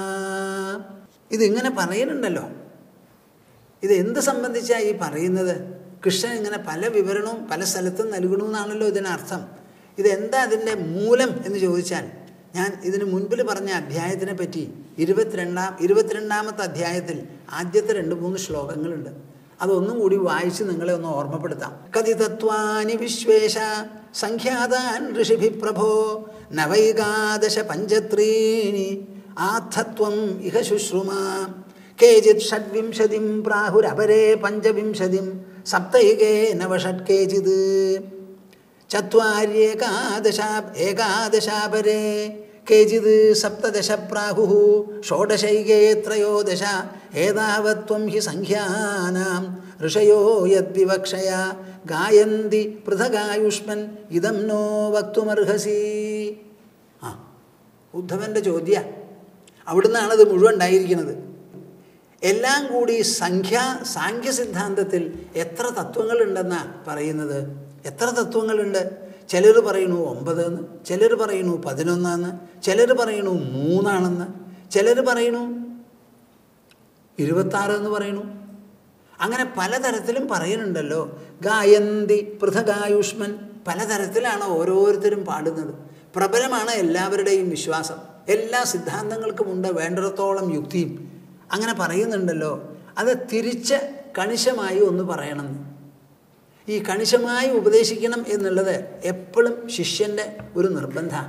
ഇതിങ്ങനെ പറയുന്നുണ്ടല്ലോ ഇത് എന്ത് സംബന്ധിച്ചാണ് ഈ പറയുന്നത് കൃഷ്ണൻ ഇങ്ങനെ പല വിവരണവും പല സ്ഥലത്തും നൽകണമെന്നാണല്ലോ ഇതിനർത്ഥം ഇതെന്താ അതിൻ്റെ മൂലം എന്ന് ചോദിച്ചാൽ ഞാൻ ഇതിന് മുൻപിൽ പറഞ്ഞ അധ്യായത്തിനെ പറ്റി ഇരുപത്തിരണ്ടാം ഇരുപത്തിരണ്ടാമത്തെ അധ്യായത്തിൽ ആദ്യത്തെ രണ്ട് മൂന്ന് ശ്ലോകങ്ങളുണ്ട് അതൊന്നും കൂടി വായിച്ച് നിങ്ങളെ ഒന്ന് ഓർമ്മപ്പെടുത്താം കഥിതത്വാനി വിശ്വേശ സംഖ്യാതാൻ ഋഷിഭി പ്രഭോ നവൈകാദശ പഞ്ചത്രീണി ആഥത്വം ഇഹ ശുശ്രുമ കേചിത് ഷഡ്വിംശതിം പ്രാഹുരപരേ പഞ്ചവിംശതിം സപ്തൈകേ നവഷഡ് കേചിത് ചത്വാര്യേകാദശാ ഏകാദശാപരേ കേചിത് സപ്തദശ പ്രാഹു ഷോഡശൈകേ ത്രയോദശ ഏതാവത്വം ഹി സംഖ്യാനാം ഋഷയോ യദ്വിവക്ഷയ ഗായന്തി പൃഥഗായുഷ്മൻ ഇതം നോ വക്തുമർഹസി ആ ഉദ്ധവൻ്റെ ചോദ്യ അവിടുന്നാണ് ഇത് മുഴുവൻ ഉണ്ടായിരിക്കുന്നത് എല്ലാം കൂടി സംഖ്യ സാഖ്യ സിദ്ധാന്തത്തിൽ എത്ര തത്വങ്ങളുണ്ടെന്നാണ് പറയുന്നത് എത്ര തത്വങ്ങളുണ്ട് ചിലർ പറയുന്നു ഒമ്പത് എന്ന് ചിലർ പറയുന്നു പതിനൊന്നാന്ന് ചിലർ പറയുന്നു മൂന്നാണെന്ന് ചിലർ പറയുന്നു ഇരുപത്താറ് എന്ന് പറയുന്നു അങ്ങനെ പലതരത്തിലും പറയുന്നുണ്ടല്ലോ ഗായന്തി പൃഥഗായുഷ്മൻ പലതരത്തിലാണ് ഓരോരുത്തരും പാടുന്നത് പ്രബലമാണ് എല്ലാവരുടെയും വിശ്വാസം എല്ലാ സിദ്ധാന്തങ്ങൾക്കുമുണ്ട് വേണ്ടിടത്തോളം യുക്തിയും അങ്ങനെ പറയുന്നുണ്ടല്ലോ അത് തിരിച്ച് കണിശമായി ഒന്ന് പറയണം ഈ കണിശമായി ഉപദേശിക്കണം എന്നുള്ളത് എപ്പോഴും ശിഷ്യൻ്റെ ഒരു നിർബന്ധമാണ്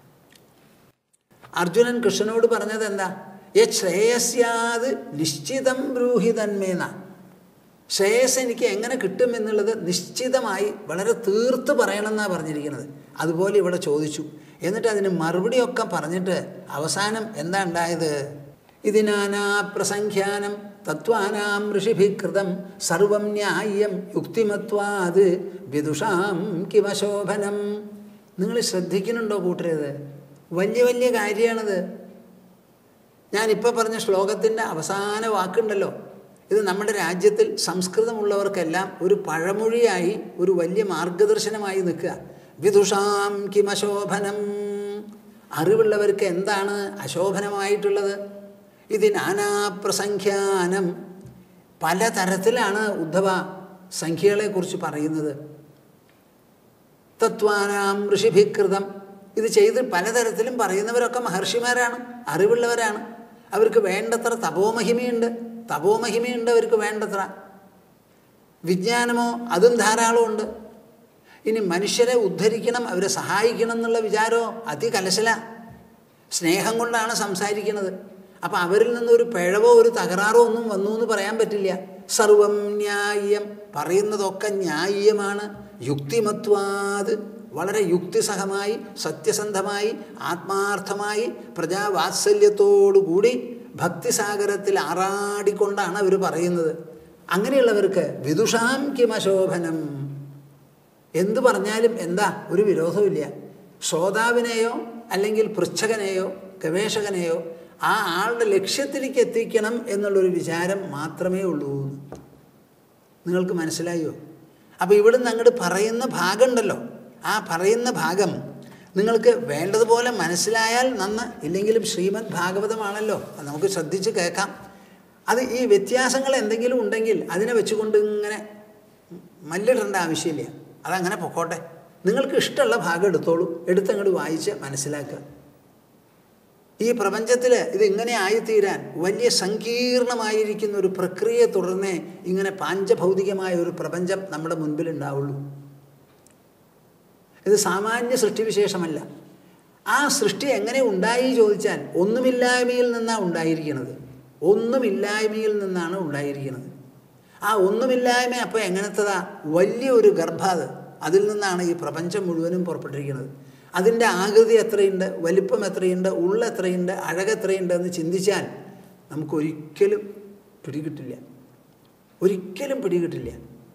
അർജുനൻ കൃഷ്ണനോട് പറഞ്ഞത് എന്താ യ ശ്രേയസ്യാത് നിശ്ചിതം ബ്രൂഹി തന്മേന ശ്രേയസ് എനിക്ക് എങ്ങനെ കിട്ടും എന്നുള്ളത് നിശ്ചിതമായി വളരെ തീർത്ത് പറയണമെന്നാണ് പറഞ്ഞിരിക്കുന്നത് അതുപോലെ ഇവിടെ ചോദിച്ചു എന്നിട്ട് അതിന് മറുപടിയൊക്കെ പറഞ്ഞിട്ട് അവസാനം എന്താ ഉണ്ടായത് ഇതിനാനാ പ്രസംഖ്യാനം തത്വാനാം ഋഷിഭികൃതം സർവം ന്യായം യുക്തിമത്വാത് വിദുഷാം കിമശോഭനം നിങ്ങൾ ശ്രദ്ധിക്കുന്നുണ്ടോ കൂട്ടരത് വലിയ വലിയ കാര്യമാണത് ഞാനിപ്പോൾ പറഞ്ഞ ശ്ലോകത്തിൻ്റെ അവസാന വാക്കുണ്ടല്ലോ ഇത് നമ്മുടെ രാജ്യത്തിൽ സംസ്കൃതമുള്ളവർക്കെല്ലാം ഒരു പഴമൊഴിയായി ഒരു വലിയ മാർഗദർശനമായി നിൽക്കുക വിദുഷാം കിമശോഭനം അറിവുള്ളവർക്ക് എന്താണ് അശോഭനമായിട്ടുള്ളത് ഇത് നാനാപ്രസംഖ്യാനം പലതരത്തിലാണ് ഉദ്ധവ സംഖ്യകളെക്കുറിച്ച് പറയുന്നത് തത്വാനാം ഋഷിഭികൃതം ഇത് ചെയ്ത് പലതരത്തിലും പറയുന്നവരൊക്കെ മഹർഷിമാരാണ് അറിവുള്ളവരാണ് അവർക്ക് വേണ്ടത്ര തപോമഹിമയുണ്ട് തപോമഹിമയുണ്ട് അവർക്ക് വേണ്ടത്ര വിജ്ഞാനമോ അതും ധാരാളമുണ്ട് ഇനി മനുഷ്യരെ ഉദ്ധരിക്കണം അവരെ സഹായിക്കണം എന്നുള്ള വിചാരമോ അതികലശല സ്നേഹം കൊണ്ടാണ് സംസാരിക്കുന്നത് അപ്പം അവരിൽ നിന്നൊരു പിഴവോ ഒരു തകരാറോ ഒന്നും വന്നു എന്ന് പറയാൻ പറ്റില്ല സർവം ന്യായം പറയുന്നതൊക്കെ ന്യായമാണ് യുക്തിമത്വാത് വളരെ യുക്തിസഹമായി സത്യസന്ധമായി ആത്മാർത്ഥമായി പ്രജാവാത്സല്യത്തോടുകൂടി ഭക്തിസാഗരത്തിൽ ആറാടിക്കൊണ്ടാണ് അവർ പറയുന്നത് അങ്ങനെയുള്ളവർക്ക് വിദുഷാം കിമശോഭനം എന്തു പറഞ്ഞാലും എന്താ ഒരു വിരോധമില്ല ശ്രോതാവിനെയോ അല്ലെങ്കിൽ പൃച്ഛകനെയോ ഗവേഷകനെയോ ആ ആളുടെ ലക്ഷ്യത്തിലേക്ക് എത്തിക്കണം എന്നുള്ളൊരു വിചാരം മാത്രമേ ഉള്ളൂ നിങ്ങൾക്ക് മനസ്സിലായോ അപ്പോൾ ഇവിടുന്ന് അങ്ങോട്ട് പറയുന്ന ഭാഗമുണ്ടല്ലോ ആ പറയുന്ന ഭാഗം നിങ്ങൾക്ക് വേണ്ടതുപോലെ മനസ്സിലായാൽ നന്ന് ഇല്ലെങ്കിലും ശ്രീമദ് ഭാഗവതമാണല്ലോ അത് നമുക്ക് ശ്രദ്ധിച്ച് കേൾക്കാം അത് ഈ വ്യത്യാസങ്ങൾ എന്തെങ്കിലും ഉണ്ടെങ്കിൽ അതിനെ വെച്ചുകൊണ്ട് ഇങ്ങനെ മല്ലിടേണ്ട ആവശ്യമില്ല അതങ്ങനെ പൊക്കോട്ടെ നിങ്ങൾക്ക് ഇഷ്ടമുള്ള ഭാഗം എടുത്തോളൂ എടുത്തങ്ങോട്ട് വായിച്ച് മനസ്സിലാക്കുക ഈ പ്രപഞ്ചത്തിൽ ഇത് ഇങ്ങനെ ആയിത്തീരാൻ വലിയ സങ്കീർണമായിരിക്കുന്ന ഒരു പ്രക്രിയയെ തുടർന്നേ ഇങ്ങനെ പാഞ്ചഭൗതികമായ ഒരു പ്രപഞ്ചം നമ്മുടെ മുൻപിൽ ഉണ്ടാവുള്ളൂ ഇത് സാമാന്യ സൃഷ്ടിവിശേഷമല്ല ആ സൃഷ്ടി എങ്ങനെ ഉണ്ടായി ചോദിച്ചാൽ ഒന്നുമില്ലായ്മയിൽ നിന്നാണ് ഉണ്ടായിരിക്കുന്നത് ഒന്നുമില്ലായ്മയിൽ നിന്നാണ് ഉണ്ടായിരിക്കുന്നത് ആ ഒന്നുമില്ലായ്മ അപ്പോൾ എങ്ങനത്തതാ വലിയൊരു ഗർഭാത് അതിൽ നിന്നാണ് ഈ പ്രപഞ്ചം മുഴുവനും പുറപ്പെട്ടിരിക്കുന്നത് അതിൻ്റെ ആകൃതി എത്രയുണ്ട് വലിപ്പം എത്രയുണ്ട് ഉള്ള എത്രയുണ്ട് അഴകെത്രയുണ്ട് എന്ന് ചിന്തിച്ചാൽ നമുക്കൊരിക്കലും പിടികിട്ടില്ല ഒരിക്കലും പിടികിട്ടില്ല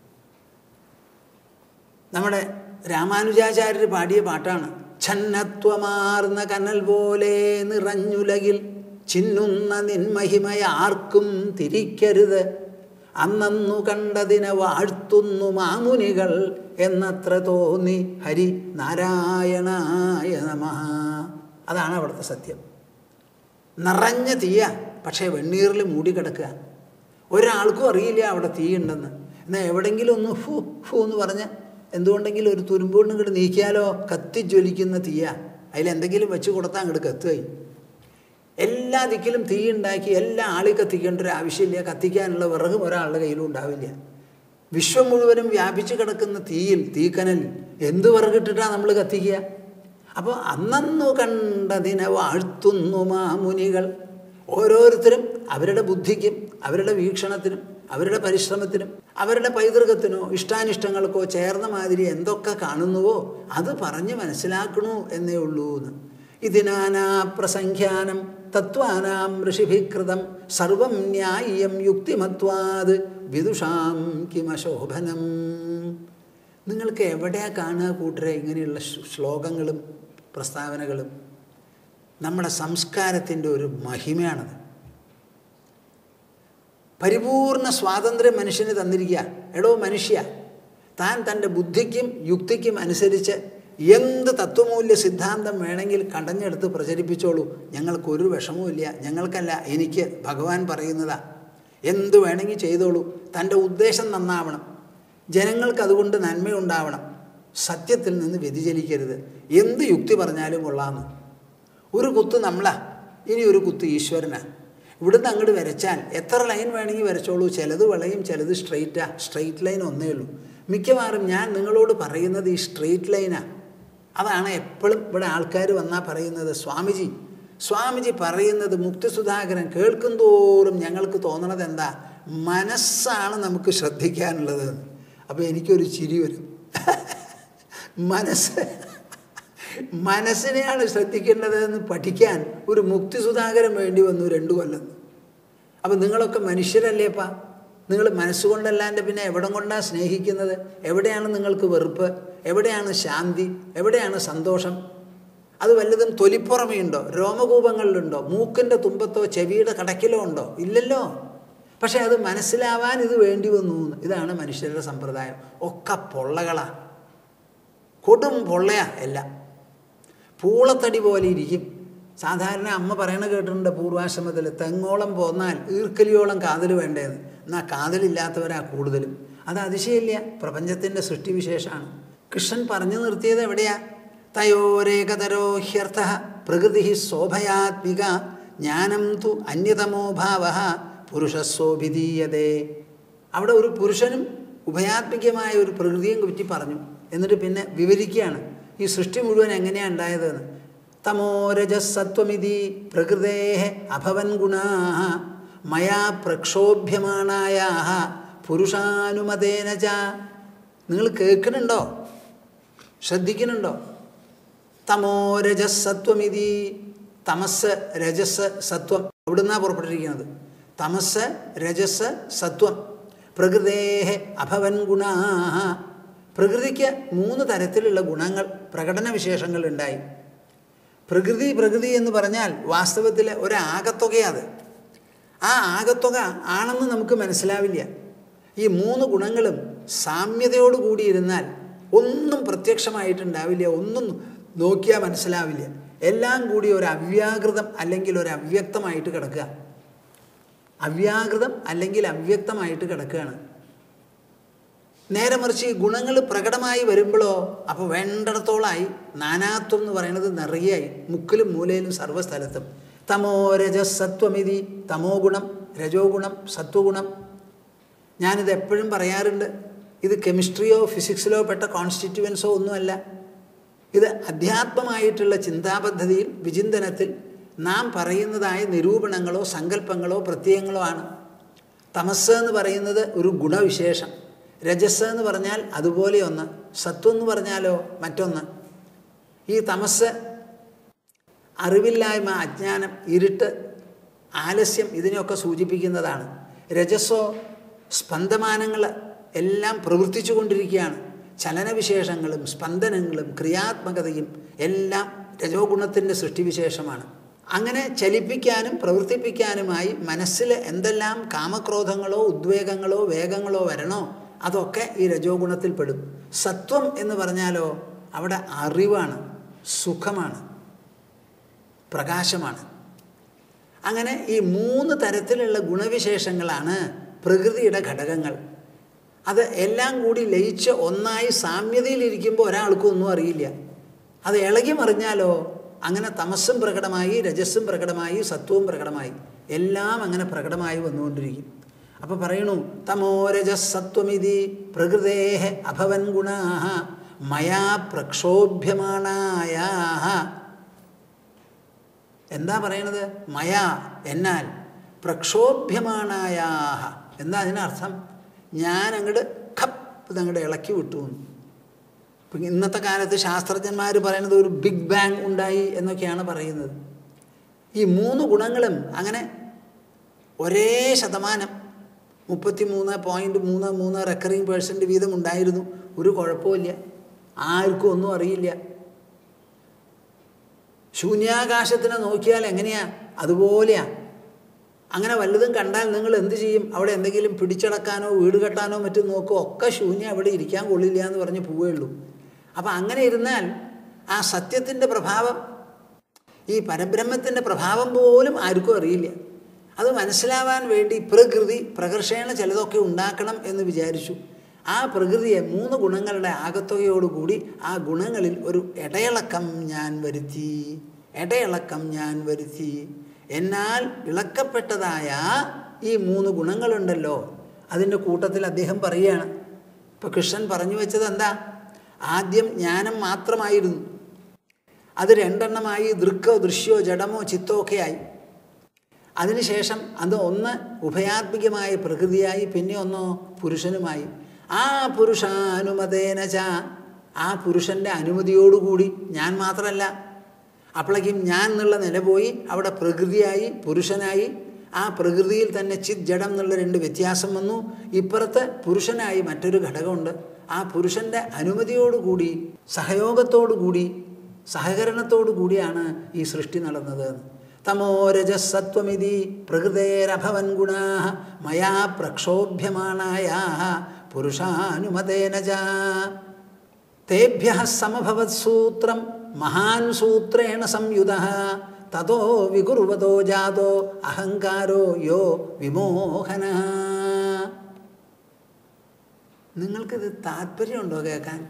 നമ്മുടെ രാമാനുജാചാര്യർ പാടിയ പാട്ടാണ് ഛന്നത്വമാർന്ന കനൽ പോലെ നിറഞ്ഞുലകിൽ ചിന്നുന്ന നിന്മഹിമയ ആർക്കും തിരിക്കരുത് അന്നു കണ്ടതിനെ വാഴ്ത്തുന്നു മാമുനികൾ എന്നത്ര തോന്നി ഹരി നാരായണായ നമ അതാണ് അവിടുത്തെ സത്യം നിറഞ്ഞ തീയ പക്ഷേ വെണ്ണീറിൽ മൂടിക്കിടക്കുക ഒരാൾക്കും അറിയില്ല അവിടെ തീയുണ്ടെന്ന് എന്നാൽ എവിടെയെങ്കിലും ഒന്ന് ഫു ഫു എന്ന് പറഞ്ഞ് എന്തുകൊണ്ടെങ്കിലും ഒരു തുരുമ്പുകൊണ്ട് ഇങ്ങോട്ട് നീക്കിയാലോ കത്തിജ്വലിക്കുന്ന തീയ അതിലെന്തെങ്കിലും വെച്ച് കൊടുത്താൽ അങ്ങോട്ട് കത്തുകയും എല്ലാ ദിക്കിലും തീ ഉണ്ടാക്കി എല്ലാ ആളി കത്തിക്കേണ്ട ഒരു ആവശ്യമില്ല കത്തിക്കാനുള്ള വിറകും ഒരാളുടെ കയ്യിലും ഉണ്ടാവില്ല വിശ്വം മുഴുവനും വ്യാപിച്ചു കിടക്കുന്ന തീയിൽ തീക്കനൽ എന്ത് വിറകിട്ടിട്ടാണ് നമ്മൾ കത്തിക്കുക അപ്പോൾ അന്നന്നു കണ്ടതിനെ വാഴ്ത്തുന്നു മാമുനികൾ ഓരോരുത്തരും അവരുടെ ബുദ്ധിക്കും അവരുടെ വീക്ഷണത്തിനും അവരുടെ പരിശ്രമത്തിനും അവരുടെ പൈതൃകത്തിനോ ഇഷ്ടാനിഷ്ടങ്ങൾക്കോ ചേർന്ന മാതിരി എന്തൊക്കെ കാണുന്നുവോ അത് പറഞ്ഞ് മനസ്സിലാക്കണു എന്നേ ഉള്ളൂ എന്ന് ഇതിനാനാ പ്രസംഖ്യാനം തത്വാനാം ഋഷിഭികൃതം സർവം ന്യായം യുക്തിമത്വാത് വിദുഷാം കിമശോഭനം നിങ്ങൾക്ക് എവിടെയാ കാണുക കൂട്ടരെ ഇങ്ങനെയുള്ള ശ്ലോകങ്ങളും പ്രസ്താവനകളും നമ്മുടെ സംസ്കാരത്തിൻ്റെ ഒരു മഹിമയാണത് പരിപൂർണ സ്വാതന്ത്ര്യം മനുഷ്യന് തന്നിരിക്കുക എടോ മനുഷ്യ താൻ തൻ്റെ ബുദ്ധിക്കും യുക്തിക്കും അനുസരിച്ച് എന്ത് തത്വമൂല്യ സിദ്ധാന്തം വേണമെങ്കിൽ കടഞ്ഞെടുത്ത് പ്രചരിപ്പിച്ചോളൂ ഞങ്ങൾക്കൊരു വിഷമവുമില്ല ഞങ്ങൾക്കല്ല എനിക്ക് ഭഗവാൻ പറയുന്നതാ എന്ത് വേണമെങ്കിൽ ചെയ്തോളൂ തൻ്റെ ഉദ്ദേശം നന്നാവണം ജനങ്ങൾക്ക് അതുകൊണ്ട് നന്മയുണ്ടാവണം സത്യത്തിൽ നിന്ന് വ്യതിചലിക്കരുത് എന്ത് യുക്തി പറഞ്ഞാലും കൊള്ളാമെന്ന് ഒരു കുത്ത് നമ്മളാ ഇനി ഒരു കുത്ത് ഈശ്വരനാ ഇവിടുന്ന് അങ്ങോട്ട് വരച്ചാൽ എത്ര ലൈൻ വേണമെങ്കിൽ വരച്ചോളൂ ചിലത് വളയും ചിലത് സ്ട്രെയിറ്റാ സ്ട്രെയിറ്റ് ലൈൻ ഒന്നേ ഉള്ളൂ മിക്കവാറും ഞാൻ നിങ്ങളോട് പറയുന്നത് ഈ സ്ട്രെയിറ്റ് ലൈനാ അതാണ് എപ്പോഴും ഇവിടെ ആൾക്കാർ വന്നാൽ പറയുന്നത് സ്വാമിജി സ്വാമിജി പറയുന്നത് മുക്തിസുധാകരൻ കേൾക്കും തോറും ഞങ്ങൾക്ക് തോന്നണത് എന്താ മനസ്സാണ് നമുക്ക് ശ്രദ്ധിക്കാനുള്ളത് അപ്പോൾ എനിക്കൊരു ചിരി വരും മനസ്സ് മനസ്സിനെയാണ് ശ്രദ്ധിക്കേണ്ടതെന്ന് പഠിക്കാൻ ഒരു മുക്തി സുധാകരം വേണ്ടി വന്നു രണ്ടു കൊല്ലം അപ്പം നിങ്ങളൊക്കെ മനുഷ്യരല്ലേപ്പാ നിങ്ങൾ മനസ്സുകൊണ്ടല്ലാണ്ട് പിന്നെ എവിടം കൊണ്ടാണ് സ്നേഹിക്കുന്നത് എവിടെയാണ് നിങ്ങൾക്ക് വെറുപ്പ് എവിടെയാണ് ശാന്തി എവിടെയാണ് സന്തോഷം അത് വല്ലതും തൊലിപ്പുറമേയുണ്ടോ രോമകൂപങ്ങളിലുണ്ടോ മൂക്കിൻ്റെ തുമ്പത്തോ ചെവിയുടെ കടക്കിലോ ഉണ്ടോ ഇല്ലല്ലോ പക്ഷേ അത് മനസ്സിലാവാൻ ഇത് വേണ്ടി വന്നു ഇതാണ് മനുഷ്യരുടെ സമ്പ്രദായം ഒക്കെ പൊള്ളകളാ കൊടും പൊള്ളയാ എല്ലാം പൂളത്തടി പോലെ ഇരിക്കും സാധാരണ അമ്മ പറയണ കേട്ടിട്ടുണ്ട് പൂർവാശ്രമത്തിൽ തെങ്ങോളം പോന്നാൽ ഈർക്കലിയോളം കാതൽ വേണ്ടേന്ന് എന്നാൽ കാതലില്ലാത്തവരാ കൂടുതലും അത് അതിശയില്ല പ്രപഞ്ചത്തിൻ്റെ സൃഷ്ടിവിശേഷമാണ് കൃഷ്ണൻ പറഞ്ഞു നിർത്തിയത് എവിടെയാ തയോരേകതരോ ഹ്യർത്ഥ പ്രകൃതി ശോഭയാത്മിക ജ്ഞാനം തു അന്യതമോ ഭാവ പുരുഷസ്വഭിധീയതേ അവിടെ ഒരു പുരുഷനും ഉഭയാത്മികമായ ഒരു പ്രകൃതിയും കുറ്റി പറഞ്ഞു എന്നിട്ട് പിന്നെ വിവരിക്കുകയാണ് ഈ സൃഷ്ടി മുഴുവൻ എങ്ങനെയാണ് ഉണ്ടായതെന്ന് തമോരജസത്വമിതി പ്രകൃതേ അഭവൻ ഗുണാ മയാ പ്രക്ഷോഭ്യമാണായ പുരുഷാനുമതേന ച നിങ്ങൾ കേൾക്കുന്നുണ്ടോ ശ്രദ്ധിക്കുന്നുണ്ടോ തമോരജസത്വമിതി തമസ് രജസ് സത്വം അവിടുന്നാണ് പുറപ്പെട്ടിരിക്കുന്നത് തമസ് രജസ് സത്വം പ്രകൃതേഹ അഭവൻ ഗുണാ പ്രകൃതിക്ക് മൂന്ന് തരത്തിലുള്ള ഗുണങ്ങൾ പ്രകടന വിശേഷങ്ങൾ ഉണ്ടായി പ്രകൃതി പ്രകൃതി എന്ന് പറഞ്ഞാൽ വാസ്തവത്തിൽ ഒരാകത്തുകയത് ആ ആകത്തുക ആണെന്ന് നമുക്ക് മനസ്സിലാവില്ല ഈ മൂന്ന് ഗുണങ്ങളും സാമ്യതയോട് ഇരുന്നാൽ ഒന്നും പ്രത്യക്ഷമായിട്ടുണ്ടാവില്ല ഒന്നും നോക്കിയാൽ മനസ്സിലാവില്ല എല്ലാം കൂടി ഒരു അവ്യാകൃതം അല്ലെങ്കിൽ ഒരു അവ്യക്തമായിട്ട് കിടക്കുക അവ്യാകൃതം അല്ലെങ്കിൽ അവ്യക്തമായിട്ട് കിടക്കുകയാണ് നേരെ മറിച്ച് ഈ ഗുണങ്ങൾ പ്രകടമായി വരുമ്പോഴോ അപ്പോൾ വേണ്ടിടത്തോളമായി നാനാത്വം എന്ന് പറയുന്നത് നിറയായി മുക്കിലും മൂലയിലും സർവ്വസ്ഥലത്തും തമോ രജസത്വമിതി തമോ ഗുണം രജോ ഗുണം സത്വഗുണം ഞാനിത് എപ്പോഴും പറയാറുണ്ട് ഇത് കെമിസ്ട്രിയോ ഫിസിക്സിലോ പെട്ട കോൺസ്റ്റിറ്റ്യുവൻസോ ഒന്നുമല്ല ഇത് അധ്യാത്മമായിട്ടുള്ള ചിന്താപദ്ധതിയിൽ വിചിന്തനത്തിൽ നാം പറയുന്നതായ നിരൂപണങ്ങളോ സങ്കല്പങ്ങളോ പ്രത്യയങ്ങളോ ആണ് തമസ് എന്ന് പറയുന്നത് ഒരു ഗുണവിശേഷം രജസ് എന്ന് പറഞ്ഞാൽ അതുപോലെ ഒന്ന് സത്വം എന്ന് പറഞ്ഞാലോ മറ്റൊന്ന് ഈ തമസ് അറിവില്ലായ്മ അജ്ഞാനം ഇരുട്ട് ആലസ്യം ഇതിനെയൊക്കെ സൂചിപ്പിക്കുന്നതാണ് രജസ്സോ സ്പന്ദമാനങ്ങൾ എല്ലാം പ്രവർത്തിച്ചു കൊണ്ടിരിക്കുകയാണ് ചലനവിശേഷങ്ങളും സ്പന്ദനങ്ങളും ക്രിയാത്മകതയും എല്ലാം രജോ ഗുണത്തിൻ്റെ സൃഷ്ടിവിശേഷമാണ് അങ്ങനെ ചലിപ്പിക്കാനും പ്രവർത്തിപ്പിക്കാനുമായി മനസ്സിൽ എന്തെല്ലാം കാമക്രോധങ്ങളോ ഉദ്വേഗങ്ങളോ വേഗങ്ങളോ വരണോ അതൊക്കെ ഈ രജോ ഗുണത്തിൽപ്പെടും സത്വം എന്ന് പറഞ്ഞാലോ അവിടെ അറിവാണ് സുഖമാണ് പ്രകാശമാണ് അങ്ങനെ ഈ മൂന്ന് തരത്തിലുള്ള ഗുണവിശേഷങ്ങളാണ് പ്രകൃതിയുടെ ഘടകങ്ങൾ അത് എല്ലാം കൂടി ലയിച്ച് ഒന്നായി സാമ്യതയിലിരിക്കുമ്പോൾ ഒരാൾക്കും ഒന്നും അറിയില്ല അത് ഇളകി മറിഞ്ഞാലോ അങ്ങനെ തമസ്സും പ്രകടമായി രജസ്സും പ്രകടമായി സത്വവും പ്രകടമായി എല്ലാം അങ്ങനെ പ്രകടമായി വന്നുകൊണ്ടിരിക്കും അപ്പോൾ പറയണു തമോ രജസത്വമിതി പ്രകൃതേഹ അഭവൻ ഗുണാഹ മയാ പ്രക്ഷോഭ്യമാണായ എന്താ പറയണത് മയാ എന്നാൽ പ്രക്ഷോഭ്യമാണായാഹ എന്താ അതിനർത്ഥം ഞാൻ അങ്ങോട്ട് ഖപ്പ് ഇതങ്ങോട്ട് ഇളക്കി വിട്ടു എന്ന്. ഇപ്പം ഇന്നത്തെ കാലത്ത് ശാസ്ത്രജ്ഞന്മാർ പറയുന്നത് ഒരു ബിഗ് ബാങ് ഉണ്ടായി എന്നൊക്കെയാണ് പറയുന്നത് ഈ മൂന്ന് ഗുണങ്ങളും അങ്ങനെ ഒരേ ശതമാനം മുപ്പത്തി മൂന്ന് പോയിൻറ്റ് മൂന്ന് മൂന്ന് റെക്കറിങ് പേഴ്സൻ്റ് വീതം ഉണ്ടായിരുന്നു ഒരു കുഴപ്പമില്ല ആർക്കും ഒന്നും അറിയില്ല ശൂന്യാകാശത്തിനെ നോക്കിയാൽ എങ്ങനെയാ അതുപോലെയാ അങ്ങനെ വല്ലതും കണ്ടാൽ നിങ്ങൾ എന്ത് ചെയ്യും അവിടെ എന്തെങ്കിലും പിടിച്ചടക്കാനോ വീട് കെട്ടാനോ മറ്റും നോക്കോ ഒക്കെ ശൂന്യം അവിടെ ഇരിക്കാൻ കൊള്ളില്ല എന്ന് പറഞ്ഞ് പോവുകയുള്ളൂ അപ്പം അങ്ങനെ ഇരുന്നാൽ ആ സത്യത്തിൻ്റെ പ്രഭാവം ഈ പരബ്രഹ്മത്തിൻ്റെ പ്രഭാവം പോലും ആർക്കും അറിയില്ല അത് മനസ്സിലാവാൻ വേണ്ടി പ്രകൃതി പ്രകർഷേണ ചിലതൊക്കെ ഉണ്ടാക്കണം എന്ന് വിചാരിച്ചു ആ പ്രകൃതിയെ മൂന്ന് ഗുണങ്ങളുടെ ആകത്തുകയോടുകൂടി ആ ഗുണങ്ങളിൽ ഒരു ഇടയിളക്കം ഞാൻ വരുത്തി ഇടയിളക്കം ഞാൻ വരുത്തി എന്നാൽ ഇളക്കപ്പെട്ടതായ ഈ മൂന്ന് ഗുണങ്ങളുണ്ടല്ലോ അതിൻ്റെ കൂട്ടത്തിൽ അദ്ദേഹം പറയുകയാണ് ഇപ്പം കൃഷ്ണൻ പറഞ്ഞു വെച്ചത് എന്താ ആദ്യം ജ്ഞാനം മാത്രമായിരുന്നു അത് രണ്ടെണ്ണമായി ദൃക്കോ ദൃശ്യോ ജഡമോ ചിത്തോ ഒക്കെ ആയി അതിനുശേഷം അത് ഒന്ന് ഉഭയാത്മികമായ പ്രകൃതിയായി പിന്നെ ഒന്നോ പുരുഷനുമായി ആ പുരുഷാനുമതേന ച ആ പുരുഷൻ്റെ അനുമതിയോടുകൂടി ഞാൻ മാത്രമല്ല അപ്പോഴേക്കും ഞാൻ എന്നുള്ള നില പോയി അവിടെ പ്രകൃതിയായി പുരുഷനായി ആ പ്രകൃതിയിൽ തന്നെ ചിത് ജഡം എന്നുള്ള രണ്ട് വ്യത്യാസം വന്നു ഇപ്പുറത്ത് പുരുഷനായി മറ്റൊരു ഘടകമുണ്ട് ആ പുരുഷൻ്റെ അനുമതിയോടുകൂടി സഹയോഗത്തോടുകൂടി സഹകരണത്തോടു കൂടിയാണ് ഈ സൃഷ്ടി നടന്നത് തമോ രജസത്വമിതി പ്രകൃതേരഭവൻ ഗുണാ മയാ പ്രക്ഷോഭ്യമാണായ പുരുഷാനുമതേന ച തേഭ്യ സമഭവത് സൂത്രം മഹാൻ സൂത്രേണ സംയുത തതോ വികുർവതോ ജാതോ അഹങ്കാരോ യോ വിമോഹന നിങ്ങൾക്കിത് താല്പര്യമുണ്ടോ കേൾക്കാൻ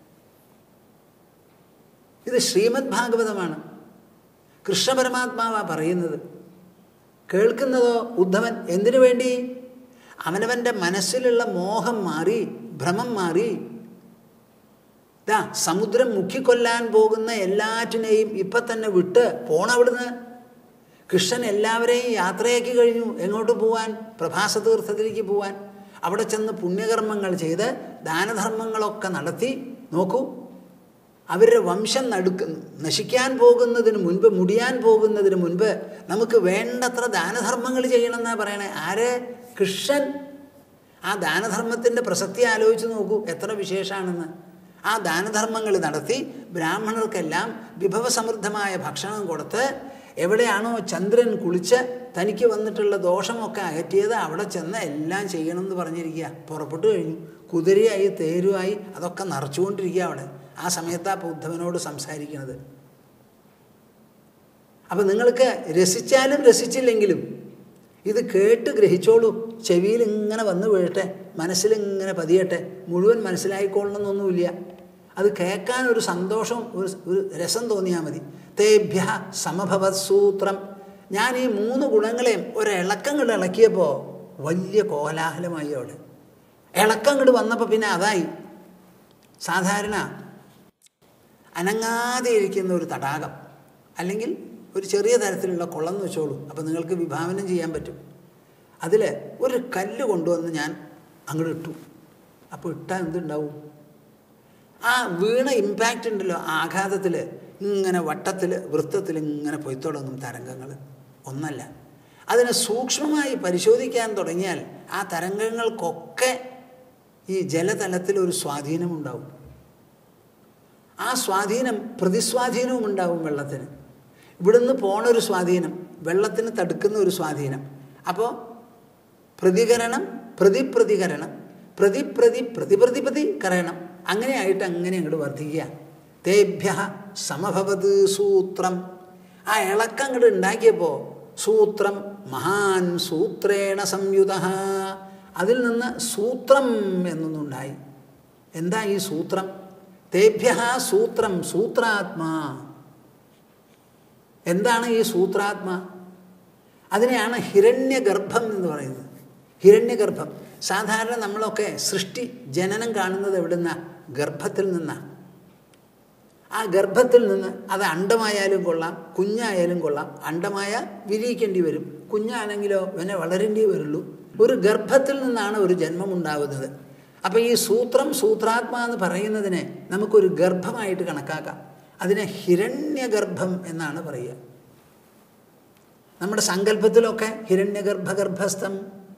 ഇത് ശ്രീമദ് ഭാഗവതമാണ് കൃഷ്ണ പരമാത്മാവാ പറയുന്നത് കേൾക്കുന്നതോ ഉദ്ധവൻ എന്തിനു വേണ്ടി അവനവൻ്റെ മനസ്സിലുള്ള മോഹം മാറി ഭ്രമം മാറി ദാ സമുദ്രം മുക്കിക്കൊല്ലാൻ പോകുന്ന എല്ലാറ്റിനെയും ഇപ്പം തന്നെ വിട്ട് പോണവിടുന്ന് കൃഷ്ണൻ എല്ലാവരെയും യാത്രയാക്കി കഴിഞ്ഞു എങ്ങോട്ട് പോവാൻ പ്രഭാസ തീർത്ഥത്തിലേക്ക് പോവാൻ അവിടെ ചെന്ന് പുണ്യകർമ്മങ്ങൾ ചെയ്ത് ദാനധർമ്മങ്ങളൊക്കെ നടത്തി നോക്കൂ അവരുടെ വംശം നടുക്ക് നശിക്കാൻ പോകുന്നതിന് മുൻപ് മുടിയാൻ പോകുന്നതിന് മുൻപ് നമുക്ക് വേണ്ടത്ര ദാനധർമ്മങ്ങൾ ചെയ്യണമെന്നാണ് പറയണേ ആര് കൃഷ്ണൻ ആ ദാനധർമ്മത്തിൻ്റെ പ്രസക്തി ആലോചിച്ച് നോക്കൂ എത്ര വിശേഷമാണെന്ന് ആ ദാനധർമ്മങ്ങൾ നടത്തി ബ്രാഹ്മണർക്കെല്ലാം വിഭവസമൃദ്ധമായ ഭക്ഷണം കൊടുത്ത് എവിടെയാണോ ചന്ദ്രൻ കുളിച്ച് തനിക്ക് വന്നിട്ടുള്ള ദോഷമൊക്കെ അകറ്റിയത് അവിടെ ചെന്ന് എല്ലാം ചെയ്യണമെന്ന് പറഞ്ഞിരിക്കുക പുറപ്പെട്ടു കഴിഞ്ഞു കുതിരയായി തേരുമായി അതൊക്കെ നിറച്ചുകൊണ്ടിരിക്കുക അവിടെ ആ സമയത്താണ് ഇപ്പോൾ ഉദ്ധവനോട് സംസാരിക്കുന്നത് അപ്പം നിങ്ങൾക്ക് രസിച്ചാലും രസിച്ചില്ലെങ്കിലും ഇത് കേട്ട് ഗ്രഹിച്ചോളൂ ചെവിയിൽ ഇങ്ങനെ വന്നു വീഴട്ടെ മനസ്സിലിങ്ങനെ പതിയട്ടെ മുഴുവൻ മനസ്സിലായിക്കൊള്ളണമെന്നൊന്നുമില്ല അത് കേൾക്കാൻ ഒരു സന്തോഷം ഒരു ഒരു രസം തോന്നിയാൽ മതി തേഭ്യ സമഭവത് സൂത്രം ഞാൻ ഈ മൂന്ന് ഗുണങ്ങളെയും ഒരിളക്കങ്ങൾ ഇളക്കിയപ്പോൾ വലിയ കോലാഹലമായി അവിടെ ഇളക്കങ്ങൾ വന്നപ്പോൾ പിന്നെ അതായി സാധാരണ അനങ്ങാതെ ഇരിക്കുന്ന ഒരു തടാകം അല്ലെങ്കിൽ ഒരു ചെറിയ തരത്തിലുള്ള കുളം എന്ന് വെച്ചോളൂ അപ്പോൾ നിങ്ങൾക്ക് വിഭാവനം ചെയ്യാൻ പറ്റും അതിൽ ഒരു കല്ല് കൊണ്ടുവന്ന് ഞാൻ അങ്ങോട്ട് ഇട്ടു അപ്പോൾ ഇട്ടാൽ എന്തുണ്ടാവും ആ വീണ ഇമ്പാക്റ്റ് ഉണ്ടല്ലോ ആഘാതത്തിൽ ഇങ്ങനെ വട്ടത്തിൽ വൃത്തത്തിൽ ഇങ്ങനെ പോയി തുടങ്ങും തരംഗങ്ങൾ ഒന്നല്ല അതിനെ സൂക്ഷ്മമായി പരിശോധിക്കാൻ തുടങ്ങിയാൽ ആ തരംഗങ്ങൾക്കൊക്കെ ഈ ജലതലത്തിൽ ഒരു സ്വാധീനമുണ്ടാവും ആ സ്വാധീനം പ്രതിസ്വാധീനവും ഉണ്ടാവും വെള്ളത്തിന് ഇവിടുന്ന് പോണൊരു സ്വാധീനം വെള്ളത്തിന് തടുക്കുന്ന ഒരു സ്വാധീനം അപ്പോൾ പ്രതികരണം പ്രതിപ്രതികരണം പ്രതിപ്രതി പ്രതിപ്രതിപതി കരണം അങ്ങനെയായിട്ട് അങ്ങനെ അങ്ങോട്ട് വർദ്ധിക്കുക തേഭ്യ സമഭവത് സൂത്രം ആ ഇളക്കം അങ്ങോട്ട് ഉണ്ടാക്കിയപ്പോൾ സൂത്രം മഹാൻ സൂത്രേണ സംയുത അതിൽ നിന്ന് സൂത്രം എന്നൊന്നുണ്ടായി എന്താ ഈ സൂത്രം തേഭ്യ സൂത്രം സൂത്രാത്മാ എന്താണ് ഈ സൂത്രാത്മാ അതിനെയാണ് ഹിരണ്യഗർഭം എന്ന് പറയുന്നത് ഹിരണ്യഗർഭം സാധാരണ നമ്മളൊക്കെ സൃഷ്ടി ജനനം കാണുന്നത് എവിടുന്ന ഗർഭത്തിൽ നിന്നാണ് ആ ഗർഭത്തിൽ നിന്ന് അത് അണ്ടമായാലും കൊള്ളാം കുഞ്ഞായാലും കൊള്ളാം അണ്ടമായ വിരിയിക്കേണ്ടി വരും കുഞ്ഞാണെങ്കിലോ പിന്നെ വളരേണ്ടി വരുള്ളൂ ഒരു ഗർഭത്തിൽ നിന്നാണ് ഒരു ജന്മം ഉണ്ടാകുന്നത് അപ്പം ഈ സൂത്രം സൂത്രാത്മാ എന്ന് പറയുന്നതിനെ നമുക്കൊരു ഗർഭമായിട്ട് കണക്കാക്കാം അതിനെ ഹിരണ്യഗർഭം എന്നാണ് പറയുക നമ്മുടെ സങ്കല്പത്തിലൊക്കെ ഹിരണ്യഗർഭഗർഭസ്ഥം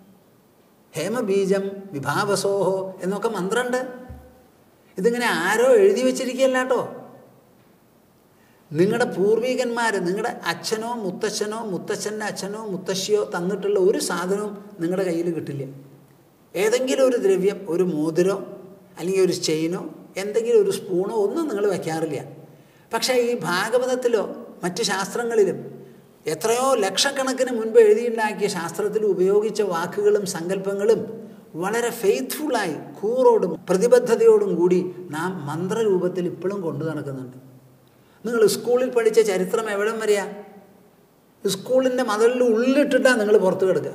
ഹേമബീജം വിഭാവസോഹോ എന്നൊക്കെ മന്ത്രമുണ്ട് ഇതിങ്ങനെ ആരോ എഴുതി വെച്ചിരിക്കുകയല്ല കേട്ടോ നിങ്ങളുടെ പൂർവികന്മാർ നിങ്ങളുടെ അച്ഛനോ മുത്തച്ഛനോ മുത്തച്ഛൻ്റെ അച്ഛനോ മുത്തശ്ശിയോ തന്നിട്ടുള്ള ഒരു സാധനവും നിങ്ങളുടെ കയ്യിൽ കിട്ടില്ല ഏതെങ്കിലും ഒരു ദ്രവ്യം ഒരു മോതിരോ അല്ലെങ്കിൽ ഒരു ചെയിനോ എന്തെങ്കിലും ഒരു സ്പൂണോ ഒന്നും നിങ്ങൾ വയ്ക്കാറില്ല പക്ഷേ ഈ ഭാഗവതത്തിലോ മറ്റ് ശാസ്ത്രങ്ങളിലും എത്രയോ ലക്ഷക്കണക്കിന് മുൻപ് എഴുതിയുണ്ടാക്കിയ ശാസ്ത്രത്തിൽ ഉപയോഗിച്ച വാക്കുകളും സങ്കല്പങ്ങളും വളരെ ഫെയ്ത്ത്ഫുള്ളായി കൂറോടും പ്രതിബദ്ധതയോടും കൂടി നാം മന്ത്രരൂപത്തിൽ ഇപ്പോഴും കൊണ്ടു നടക്കുന്നുണ്ട് നിങ്ങൾ സ്കൂളിൽ പഠിച്ച ചരിത്രം എവിടം വരെയാ സ്കൂളിൻ്റെ മതിലിൽ ഉള്ളിട്ടിട്ടാണ് നിങ്ങൾ പുറത്തു കിടക്കുക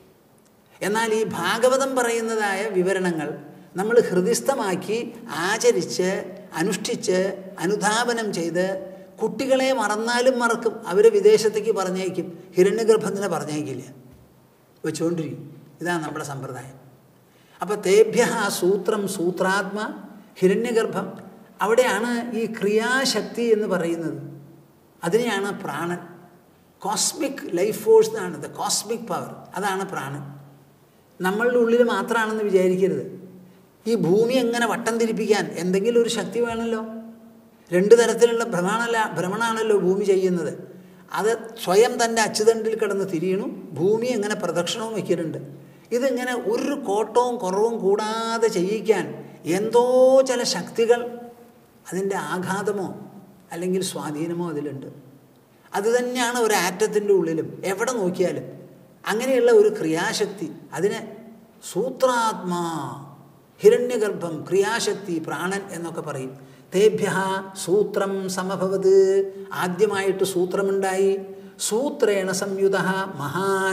എന്നാൽ ഈ ഭാഗവതം പറയുന്നതായ വിവരണങ്ങൾ നമ്മൾ ഹൃദിസ്ഥമാക്കി ആചരിച്ച് അനുഷ്ഠിച്ച് അനുധാപനം ചെയ്ത് കുട്ടികളെ മറന്നാലും മറക്കും അവരെ വിദേശത്തേക്ക് പറഞ്ഞയക്കും ഹിരണ്യഗർഭത്തിനെ പറഞ്ഞയക്കില്ല വെച്ചുകൊണ്ടിരിക്കും ഇതാണ് നമ്മുടെ സമ്പ്രദായം അപ്പോൾ തേഭ്യ സൂത്രം സൂത്രാത്മ ഹിരണ്യഗർഭം അവിടെയാണ് ഈ ക്രിയാശക്തി എന്ന് പറയുന്നത് അതിനെയാണ് പ്രാണൻ കോസ്മിക് ലൈഫ് ഫോഴ്സ് എന്നാണ് ദ കോസ്മിക് പവർ അതാണ് പ്രാണൻ നമ്മളുടെ ഉള്ളിൽ മാത്രമാണെന്ന് വിചാരിക്കരുത് ഈ ഭൂമി എങ്ങനെ വട്ടം തിരിപ്പിക്കാൻ എന്തെങ്കിലും ഒരു ശക്തി വേണമല്ലോ രണ്ട് തരത്തിലുള്ള ഭ്രമണല്ല ഭ്രമണാണല്ലോ ഭൂമി ചെയ്യുന്നത് അത് സ്വയം തൻ്റെ അച്ചുതണ്ടിൽ കിടന്ന് തിരിയണു ഭൂമി എങ്ങനെ പ്രദക്ഷിണവും വയ്ക്കുന്നുണ്ട് ഇതിങ്ങനെ ഒരു കോട്ടവും കുറവും കൂടാതെ ചെയ്യിക്കാൻ എന്തോ ചില ശക്തികൾ അതിൻ്റെ ആഘാതമോ അല്ലെങ്കിൽ സ്വാധീനമോ അതിലുണ്ട് അത് തന്നെയാണ് ഒരു ആറ്റത്തിൻ്റെ ഉള്ളിലും എവിടെ നോക്കിയാലും അങ്ങനെയുള്ള ഒരു ക്രിയാശക്തി അതിനെ സൂത്രാത്മാ ഹിരണ്യഗർഭം ക്രിയാശക്തി പ്രാണൻ എന്നൊക്കെ പറയും തേഭ്യ സൂത്രം സമഭവത് ആദ്യമായിട്ട് സൂത്രമുണ്ടായി സൂത്രേണ സംയുത മഹാൻ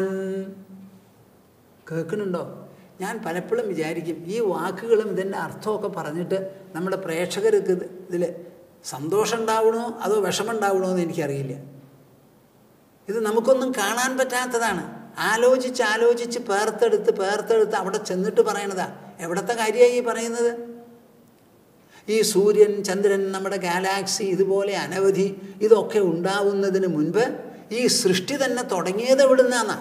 കേൾക്കുന്നുണ്ടോ ഞാൻ പലപ്പോഴും വിചാരിക്കും ഈ വാക്കുകളും ഇതിൻ്റെ അർത്ഥമൊക്കെ പറഞ്ഞിട്ട് നമ്മുടെ പ്രേക്ഷകർക്ക് ഇതിൽ സന്തോഷം ഉണ്ടാവണോ അതോ വിഷമം ഉണ്ടാവണോ എന്ന് എനിക്കറിയില്ല ഇത് നമുക്കൊന്നും കാണാൻ പറ്റാത്തതാണ് ആലോചിച്ച് ആലോചിച്ച് പേർത്തെടുത്ത് പേർത്തെടുത്ത് അവിടെ ചെന്നിട്ട് പറയണതാ എവിടത്തെ കാര്യമായി ഈ പറയുന്നത് ഈ സൂര്യൻ ചന്ദ്രൻ നമ്മുടെ ഗാലാക്സി ഇതുപോലെ അനവധി ഇതൊക്കെ ഉണ്ടാവുന്നതിന് മുൻപ് ഈ സൃഷ്ടി തന്നെ തുടങ്ങിയത് എവിടുന്നാന്നാ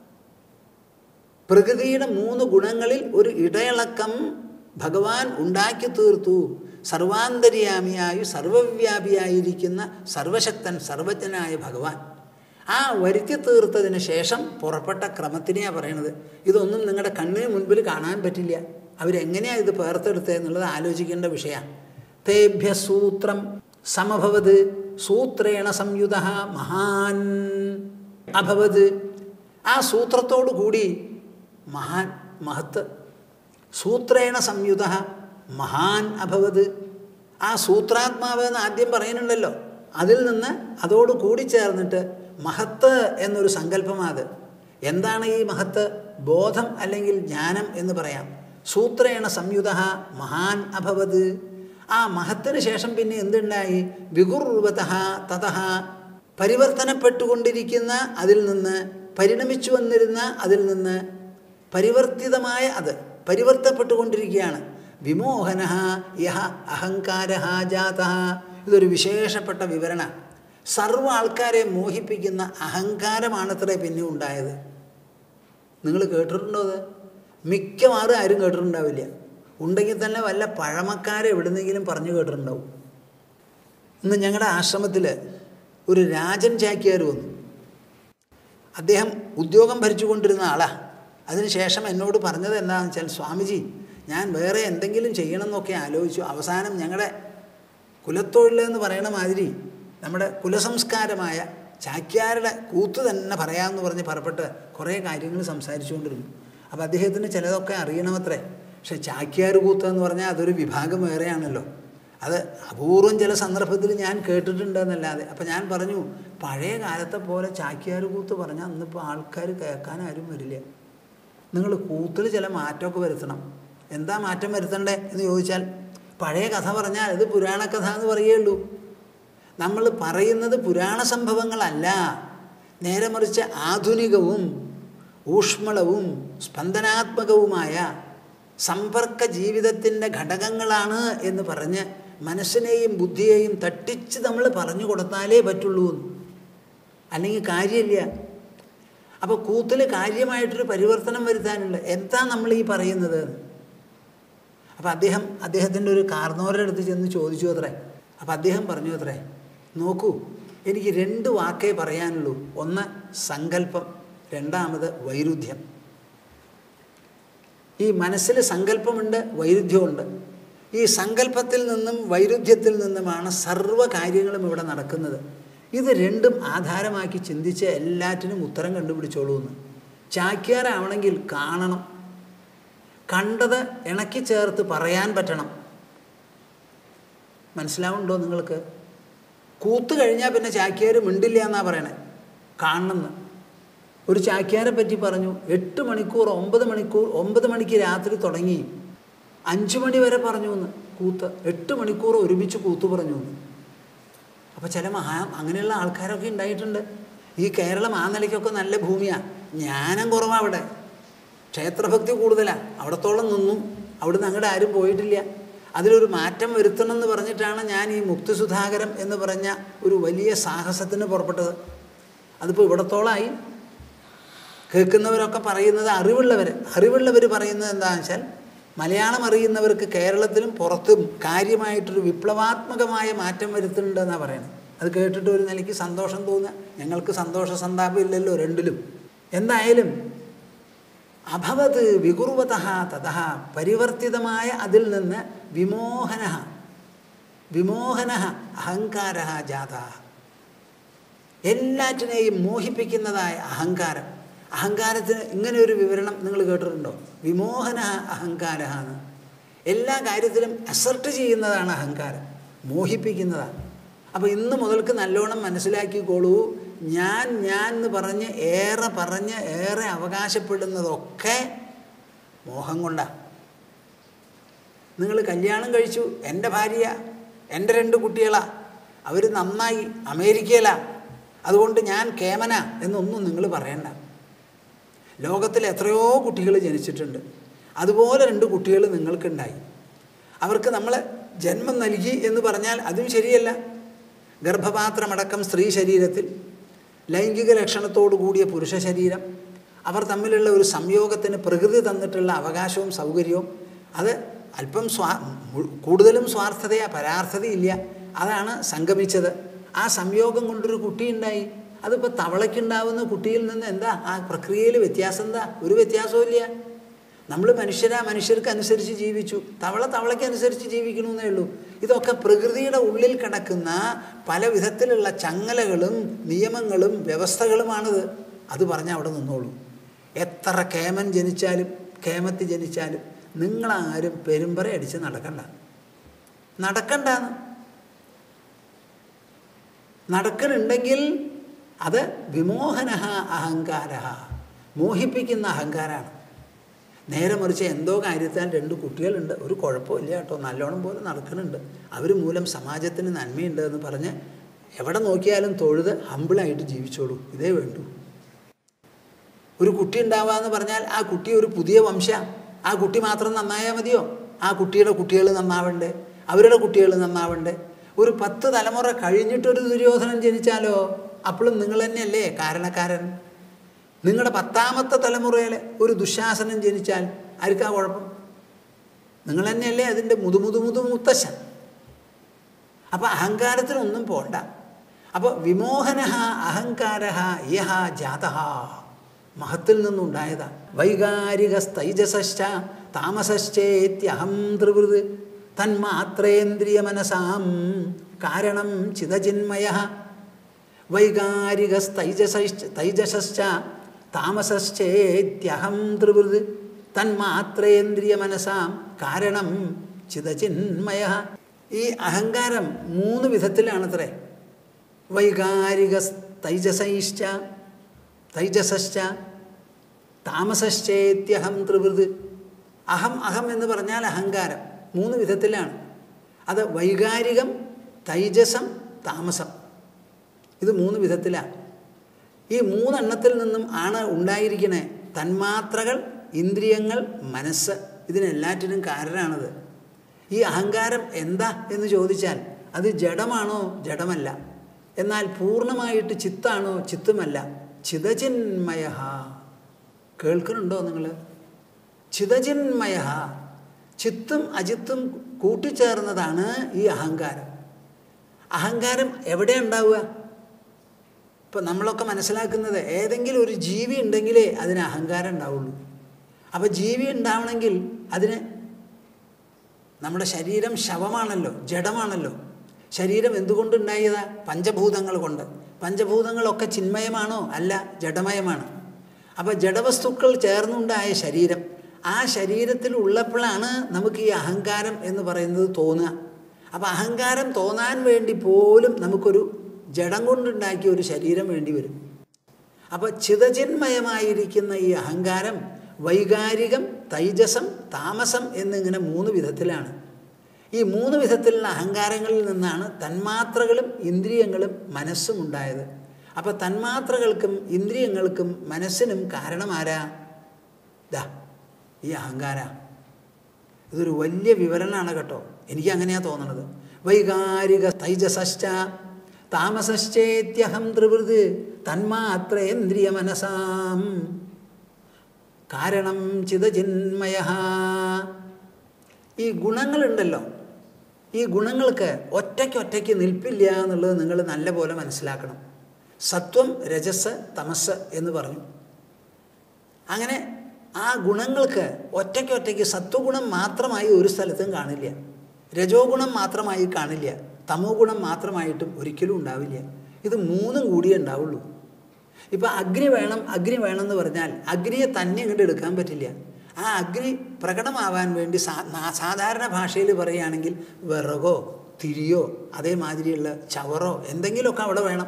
പ്രകൃതിയുടെ മൂന്ന് ഗുണങ്ങളിൽ ഒരു ഇടയിളക്കം ഭഗവാൻ ഉണ്ടാക്കി തീർത്തു സർവാന്തര്യാമിയായി സർവവ്യാപിയായിരിക്കുന്ന സർവശക്തൻ സർവജ്ഞനായ ഭഗവാൻ ആ വരുത്തി തീർത്തതിന് ശേഷം പുറപ്പെട്ട ക്രമത്തിനെയാണ് പറയണത് ഇതൊന്നും നിങ്ങളുടെ കണ്ണിന് മുൻപിൽ കാണാൻ പറ്റില്ല അവരെങ്ങനെയാണ് ഇത് പേർത്തെടുത്തത് എന്നുള്ളത് ആലോചിക്കേണ്ട വിഷയമാണ് തേഭ്യ സൂത്രം സമഭവത് സൂത്രേണ സംയുത മഹാൻ അഭവത് ആ സൂത്രത്തോടു കൂടി മഹാൻ മഹത്ത് സൂത്രേണ സംയുത മഹാൻ അഭവത് ആ സൂത്രാത്മാവ് എന്ന് ആദ്യം പറയുന്നുണ്ടല്ലോ അതിൽ നിന്ന് അതോട് കൂടി ചേർന്നിട്ട് മഹത്ത് എന്നൊരു സങ്കല്പമാത് എന്താണ് ഈ മഹത്ത് ബോധം അല്ലെങ്കിൽ ജ്ഞാനം എന്ന് പറയാം സൂത്രേണ സംയുത മഹാൻ അഭവത് ആ മഹത്തിന് ശേഷം പിന്നെ എന്തുണ്ടായി വികുർവത തത പരിവർത്തനപ്പെട്ടുകൊണ്ടിരിക്കുന്ന അതിൽ നിന്ന് പരിണമിച്ചു വന്നിരുന്ന അതിൽ നിന്ന് പരിവർത്തിതമായ അത് പരിവർത്തപ്പെട്ടുകൊണ്ടിരിക്കുകയാണ് വിമോഹന യഹ അഹങ്കാര ജാത ഇതൊരു വിശേഷപ്പെട്ട വിവരണ സർവ്വ ആൾക്കാരെ മോഹിപ്പിക്കുന്ന അഹങ്കാരമാണത്രേ പിന്നെ ഉണ്ടായത് നിങ്ങൾ കേട്ടിട്ടുണ്ടോ അത് മിക്കവാറും ആരും കേട്ടിട്ടുണ്ടാവില്ല ഉണ്ടെങ്കിൽ തന്നെ വല്ല പഴമക്കാരെ എവിടുന്നെങ്കിലും പറഞ്ഞു കേട്ടിട്ടുണ്ടാവും ഇന്ന് ഞങ്ങളുടെ ആശ്രമത്തിൽ ഒരു രാജൻ ചാക്യാർ വന്നു അദ്ദേഹം ഉദ്യോഗം ഭരിച്ചുകൊണ്ടിരുന്ന ആളാണ് അതിനുശേഷം എന്നോട് പറഞ്ഞത് എന്താണെന്ന് വെച്ചാൽ സ്വാമിജി ഞാൻ വേറെ എന്തെങ്കിലും ചെയ്യണമെന്നൊക്കെ ആലോചിച്ചു അവസാനം ഞങ്ങളുടെ കുലത്തൊഴിലെന്ന് പറയണ മാതിരി നമ്മുടെ കുലസംസ്കാരമായ ചാക്യാരുടെ കൂത്ത് തന്നെ പറയാമെന്ന് പറഞ്ഞ് പുറപ്പെട്ട് കുറേ കാര്യങ്ങൾ സംസാരിച്ചുകൊണ്ടിരുന്നു അപ്പോൾ അദ്ദേഹത്തിന് ചിലതൊക്കെ അറിയണമത്രേ പക്ഷെ ചാക്യാർ കൂത്ത് എന്ന് പറഞ്ഞാൽ അതൊരു വിഭാഗം വേറെയാണല്ലോ അത് അപൂർവം ചില സന്ദർഭത്തിൽ ഞാൻ കേട്ടിട്ടുണ്ടെന്നല്ലാതെ അപ്പം ഞാൻ പറഞ്ഞു പഴയ കാലത്തെ പോലെ ചാക്യാർ കൂത്ത് പറഞ്ഞാൽ അന്നിപ്പോൾ ആൾക്കാർ കേൾക്കാൻ ആരും വരില്ല നിങ്ങൾ കൂത്തിൽ ചില മാറ്റമൊക്കെ വരുത്തണം എന്താ മാറ്റം വരുത്തണ്ടേ എന്ന് ചോദിച്ചാൽ പഴയ കഥ പറഞ്ഞാൽ ഇത് പുരാണ കഥ എന്ന് പറയുള്ളൂ നമ്മൾ പറയുന്നത് പുരാണ സംഭവങ്ങളല്ല നേരെ മറിച്ച് ആധുനികവും ഊഷ്മളവും സ്പന്ദനാത്മകവുമായ സമ്പർക്ക ജീവിതത്തിൻ്റെ ഘടകങ്ങളാണ് എന്ന് പറഞ്ഞ് മനസ്സിനെയും ബുദ്ധിയെയും തട്ടിച്ച് നമ്മൾ പറഞ്ഞു കൊടുത്താലേ പറ്റുള്ളൂ എന്ന്. അല്ലെങ്കിൽ കാര്യമില്ല അപ്പോൾ കൂത്തിൽ കാര്യമായിട്ടൊരു പരിവർത്തനം വരുത്താനുണ്ട് എന്താ നമ്മൾ ഈ പറയുന്നത് അപ്പോൾ അദ്ദേഹം അദ്ദേഹത്തിൻ്റെ ഒരു കാർന്നോരുടെ അടുത്ത് ചെന്ന് ചോദിച്ചു അത്രേ അപ്പോൾ അദ്ദേഹം പറഞ്ഞു അത്രേ നോക്കൂ എനിക്ക് രണ്ട് വാക്കേ പറയാനുള്ളൂ ഒന്ന് സങ്കല്പം രണ്ടാമത് വൈരുദ്ധ്യം ഈ മനസ്സിൽ സങ്കല്പമുണ്ട് വൈരുദ്ധ്യമുണ്ട് ഈ സങ്കല്പത്തിൽ നിന്നും വൈരുദ്ധ്യത്തിൽ നിന്നുമാണ് സർവ്വ കാര്യങ്ങളും ഇവിടെ നടക്കുന്നത് ഇത് രണ്ടും ആധാരമാക്കി ചിന്തിച്ച് എല്ലാറ്റിനും ഉത്തരം കണ്ടുപിടിച്ചോളൂ എന്ന് ചാക്യാരാവണമെങ്കിൽ കാണണം കണ്ടത് ഇണക്കി ചേർത്ത് പറയാൻ പറ്റണം മനസ്സിലാവുന്നുണ്ടോ നിങ്ങൾക്ക് കൂത്ത് കഴിഞ്ഞാൽ പിന്നെ ചാക്യാർ മിണ്ടില്ല എന്നാണ് പറയണേ കാണണമെന്ന് ഒരു ചാക്യാരെ പറ്റി പറഞ്ഞു എട്ട് മണിക്കൂർ ഒമ്പത് മണിക്കൂർ ഒമ്പത് മണിക്ക് രാത്രി തുടങ്ങി അഞ്ച് മണി വരെ പറഞ്ഞു എന്ന് കൂത്ത് എട്ട് മണിക്കൂർ ഒരുമിച്ച് കൂത്ത് പറഞ്ഞു എന്ന് അപ്പോൾ ചില മഹാ അങ്ങനെയുള്ള ആൾക്കാരൊക്കെ ഉണ്ടായിട്ടുണ്ട് ഈ കേരളം ആ നിലയ്ക്കൊക്കെ നല്ല ഭൂമിയാണ് ജ്ഞാനം കുറവാണ് അവിടെ ക്ഷേത്രഭക്തി കൂടുതലാണ് അവിടത്തോളം നിന്നു അവിടുന്ന് അങ്ങോട്ട് ആരും പോയിട്ടില്ല അതിലൊരു മാറ്റം വരുത്തണം എന്ന് പറഞ്ഞിട്ടാണ് ഞാൻ ഈ മുക്തി സുധാകരം എന്ന് പറഞ്ഞ ഒരു വലിയ സാഹസത്തിന് പുറപ്പെട്ടത് അതിപ്പോൾ ഇവിടത്തോളമായി കേൾക്കുന്നവരൊക്കെ പറയുന്നത് അറിവുള്ളവർ അറിവുള്ളവർ പറയുന്നത് എന്താണെന്ന് വെച്ചാൽ മലയാളം അറിയുന്നവർക്ക് കേരളത്തിലും പുറത്തും കാര്യമായിട്ടൊരു വിപ്ലവാത്മകമായ മാറ്റം വരുത്തുന്നുണ്ടെന്നാണ് പറയുന്നത് അത് കേട്ടിട്ട് ഒരു നിലയ്ക്ക് സന്തോഷം തോന്നുക ഞങ്ങൾക്ക് സന്തോഷ സന്താപം ഇല്ലല്ലോ രണ്ടിലും എന്തായാലും അഭവത് വികുർവത തഥ പരിവർത്തിതമായ അതിൽ നിന്ന് വിമോഹന വിമോഹന അഹങ്കാര ജാത എല്ലാറ്റിനെയും മോഹിപ്പിക്കുന്നതായ അഹങ്കാരം അഹങ്കാരത്തിന് ഇങ്ങനെ ഒരു വിവരണം നിങ്ങൾ കേട്ടിട്ടുണ്ടോ വിമോഹന അഹങ്കാര എന്ന് എല്ലാ കാര്യത്തിലും അസർട്ട് ചെയ്യുന്നതാണ് അഹങ്കാരം മോഹിപ്പിക്കുന്നതാണ് അപ്പോൾ ഇന്ന് മുതൽക്ക് നല്ലോണം മനസ്സിലാക്കിക്കോളൂ ഞാൻ ഞാൻ എന്ന് പറഞ്ഞ് ഏറെ പറഞ്ഞ് ഏറെ അവകാശപ്പെടുന്നതൊക്കെ മോഹം കൊണ്ടാണ് നിങ്ങൾ കല്യാണം കഴിച്ചു എൻ്റെ ഭാര്യ എൻ്റെ രണ്ട് കുട്ടികളാ അവർ നന്നായി അമേരിക്കയിലാ അതുകൊണ്ട് ഞാൻ കേമന എന്നൊന്നും നിങ്ങൾ പറയണ്ട ലോകത്തിൽ എത്രയോ കുട്ടികൾ ജനിച്ചിട്ടുണ്ട് അതുപോലെ രണ്ട് കുട്ടികൾ നിങ്ങൾക്കുണ്ടായി അവർക്ക് നമ്മൾ ജന്മം നൽകി എന്ന് പറഞ്ഞാൽ അതും ശരിയല്ല ഗർഭപാത്രമടക്കം സ്ത്രീ ശരീരത്തിൽ ലൈംഗിക ലക്ഷണത്തോടു കൂടിയ പുരുഷ ശരീരം അവർ തമ്മിലുള്ള ഒരു സംയോഗത്തിന് പ്രകൃതി തന്നിട്ടുള്ള അവകാശവും സൗകര്യവും അത് അല്പം സ്വാ കൂടുതലും സ്വാർത്ഥതയാ പരാർത്ഥതയില്ല അതാണ് സംഗമിച്ചത് ആ സംയോഗം കൊണ്ടൊരു കുട്ടിയുണ്ടായി അതിപ്പോൾ തവളയ്ക്കുണ്ടാവുന്ന കുട്ടിയിൽ നിന്ന് എന്താ ആ പ്രക്രിയയിൽ വ്യത്യാസം എന്താ ഒരു വ്യത്യാസവും ഇല്ല നമ്മൾ മനുഷ്യരാ മനുഷ്യർക്ക് അനുസരിച്ച് ജീവിച്ചു തവള തവളയ്ക്ക് അനുസരിച്ച് ജീവിക്കണമെന്നേ ഉള്ളൂ ഇതൊക്കെ പ്രകൃതിയുടെ ഉള്ളിൽ കിടക്കുന്ന പല വിധത്തിലുള്ള ചങ്ങലകളും നിയമങ്ങളും വ്യവസ്ഥകളുമാണിത് അത് പറഞ്ഞാൽ അവിടെ നിന്നോളൂ എത്ര കേമൻ ജനിച്ചാലും കേമത്തി ജനിച്ചാലും നിങ്ങളാരും പെരുമ്പറ അടിച്ച് നടക്കണ്ട നടക്കണ്ടാന്ന് നടക്കലുണ്ടെങ്കിൽ അത് വിമോഹന അഹങ്കാര മോഹിപ്പിക്കുന്ന അഹങ്കാരമാണ് നേരെ മറിച്ച് എന്തോ കാര്യത്താൽ രണ്ട് കുട്ടികളുണ്ട് ഒരു കുഴപ്പമില്ല കേട്ടോ നല്ലോണം പോലെ നടക്കുന്നുണ്ട് അവർ മൂലം സമാജത്തിന് നന്മയുണ്ട് എന്ന് പറഞ്ഞ് എവിടെ നോക്കിയാലും തൊഴുത് ഹമ്പിളായിട്ട് ജീവിച്ചോളൂ ഇതേ വേണ്ടൂ ഒരു കുട്ടി ഉണ്ടാവുക എന്ന് പറഞ്ഞാൽ ആ കുട്ടി ഒരു പുതിയ വംശ ആ കുട്ടി മാത്രം നന്നായാൽ മതിയോ ആ കുട്ടിയുടെ കുട്ടികൾ നന്നാവണ്ടേ അവരുടെ കുട്ടികൾ നന്നാവണ്ടേ ഒരു പത്ത് തലമുറ കഴിഞ്ഞിട്ടൊരു ദുര്യോധനൻ ജനിച്ചാലോ അപ്പോഴും നിങ്ങൾ തന്നെയല്ലേ കാരണക്കാരൻ നിങ്ങളുടെ പത്താമത്തെ തലമുറയിൽ ഒരു ദുശാസനം ജനിച്ചാൽ ആർക്കാ കുഴപ്പം നിങ്ങൾ തന്നെയല്ലേ അതിൻ്റെ മുതുമുതു മുതു മുത്തശ്ശൻ അപ്പം അഹങ്കാരത്തിനൊന്നും പോണ്ട അപ്പോൾ വിമോഹന അഹങ്കാര യഹ ജാത മഹത്തിൽ നിന്നുണ്ടായതാ വൈകാരിക സ്ഥൈജസശ്ച താമസശ്ചേത്യഹം ത്രിവൃത് തന്മാത്രേന്ദ്രിയ മനസാം കാരണം ചിതചിന്മയ വൈകാരിക സ്ഥൈജസശ്ച തൈജസശ്ച താമസശ്ചേത്യഹം ത്രിവൃത് തന്മാത്രേന്ദ്രിയ മനസാം കാരണം ചിതചിന്മയ ഈ അഹങ്കാരം മൂന്ന് വിധത്തിലാണത്രേ വൈകാരിക തൈജസൈശ്ച തൈജസശ്ച താമസശ്ചേത്യഹം ത്രിവൃത് അഹം അഹം എന്ന് പറഞ്ഞാൽ അഹങ്കാരം മൂന്ന് വിധത്തിലാണ് അത് വൈകാരികം തൈജസം താമസം ഇത് മൂന്ന് വിധത്തിലാണ് ഈ മൂന്നെണ്ണത്തിൽ നിന്നും ആണ് ഉണ്ടായിരിക്കണേ തന്മാത്രകൾ ഇന്ദ്രിയങ്ങൾ മനസ്സ് ഇതിനെല്ലാറ്റിനും കാരണമാണത് ഈ അഹങ്കാരം എന്താ എന്ന് ചോദിച്ചാൽ അത് ജഡമാണോ ജഡമല്ല എന്നാൽ പൂർണ്ണമായിട്ട് ചിത്താണോ ചിത്തുമല്ല ചിതചിന്മയ കേൾക്കുന്നുണ്ടോ നിങ്ങൾ ചിതചിന്മയ ചിത്തും അജിത്തും കൂട്ടിച്ചേർന്നതാണ് ഈ അഹങ്കാരം അഹങ്കാരം എവിടെ ഉണ്ടാവുക ഇപ്പം നമ്മളൊക്കെ മനസ്സിലാക്കുന്നത് ഏതെങ്കിലും ഒരു ജീവി ഉണ്ടെങ്കിലേ അതിന് അഹങ്കാരം ഉണ്ടാവുള്ളൂ അപ്പോൾ ജീവി ഉണ്ടാവണമെങ്കിൽ അതിന് നമ്മുടെ ശരീരം ശവമാണല്ലോ ജഡമാണല്ലോ ശരീരം എന്തുകൊണ്ടുണ്ടായതാ പഞ്ചഭൂതങ്ങൾ കൊണ്ട് പഞ്ചഭൂതങ്ങളൊക്കെ ചിന്മയമാണോ അല്ല ജഡമയമാണ് അപ്പോൾ ജഡവസ്തുക്കൾ ചേർന്നുണ്ടായ ശരീരം ആ ശരീരത്തിൽ ഉള്ളപ്പോഴാണ് നമുക്ക് ഈ അഹങ്കാരം എന്ന് പറയുന്നത് തോന്നുക അപ്പോൾ അഹങ്കാരം തോന്നാൻ വേണ്ടി പോലും നമുക്കൊരു ജഡം കൊണ്ടുണ്ടാക്കിയ ഒരു ശരീരം വേണ്ടി വരും അപ്പോൾ ചിതചിന്മയമായിരിക്കുന്ന ഈ അഹങ്കാരം വൈകാരികം തൈജസം താമസം എന്നിങ്ങനെ മൂന്ന് വിധത്തിലാണ് ഈ മൂന്ന് വിധത്തിലുള്ള അഹങ്കാരങ്ങളിൽ നിന്നാണ് തന്മാത്രകളും ഇന്ദ്രിയങ്ങളും മനസ്സും ഉണ്ടായത് അപ്പോൾ തന്മാത്രകൾക്കും ഇന്ദ്രിയങ്ങൾക്കും മനസ്സിനും കാരണമാരാ ദാ ഈ അഹങ്കാര ഇതൊരു വലിയ വിവരണമാണ് കേട്ടോ എനിക്ക് അങ്ങനെയാണ് തോന്നണത് വൈകാരിക തൈജസശ്ച താമസശ്ചേത്യഹം ത്രിവൃത് തന്മാത്രേന്ദ്രിയ മനസാം കാരണം ചിതചിന്മയ ഈ ഗുണങ്ങളുണ്ടല്ലോ ഈ ഗുണങ്ങൾക്ക് ഒറ്റയ്ക്ക് ഒറ്റയ്ക്ക് നിൽപ്പില്ല എന്നുള്ളത് നിങ്ങൾ നല്ലപോലെ മനസ്സിലാക്കണം സത്വം രജസ് തമസ് എന്ന് പറഞ്ഞു അങ്ങനെ ആ ഗുണങ്ങൾക്ക് ഒറ്റയ്ക്ക് ഒറ്റയ്ക്ക് സത്വഗുണം മാത്രമായി ഒരു സ്ഥലത്തും കാണില്ല രജോ ഗുണം മാത്രമായി കാണില്ല തമോ ഗുണം മാത്രമായിട്ടും ഒരിക്കലും ഉണ്ടാവില്ല ഇത് മൂന്നും കൂടിയേ ഉണ്ടാവുള്ളൂ ഇപ്പം അഗ്നി വേണം അഗ്നി വേണം എന്ന് പറഞ്ഞാൽ അഗ്നിയെ തന്നെ ഇങ്ങോട്ട് എടുക്കാൻ പറ്റില്ല ആ അഗ്നി പ്രകടമാവാൻ വേണ്ടി സാ നാ- സാധാരണ ഭാഷയിൽ പറയുകയാണെങ്കിൽ വിറകോ തിരിയോ അതേമാതിരിയുള്ള ചവറോ എന്തെങ്കിലുമൊക്കെ അവിടെ വേണം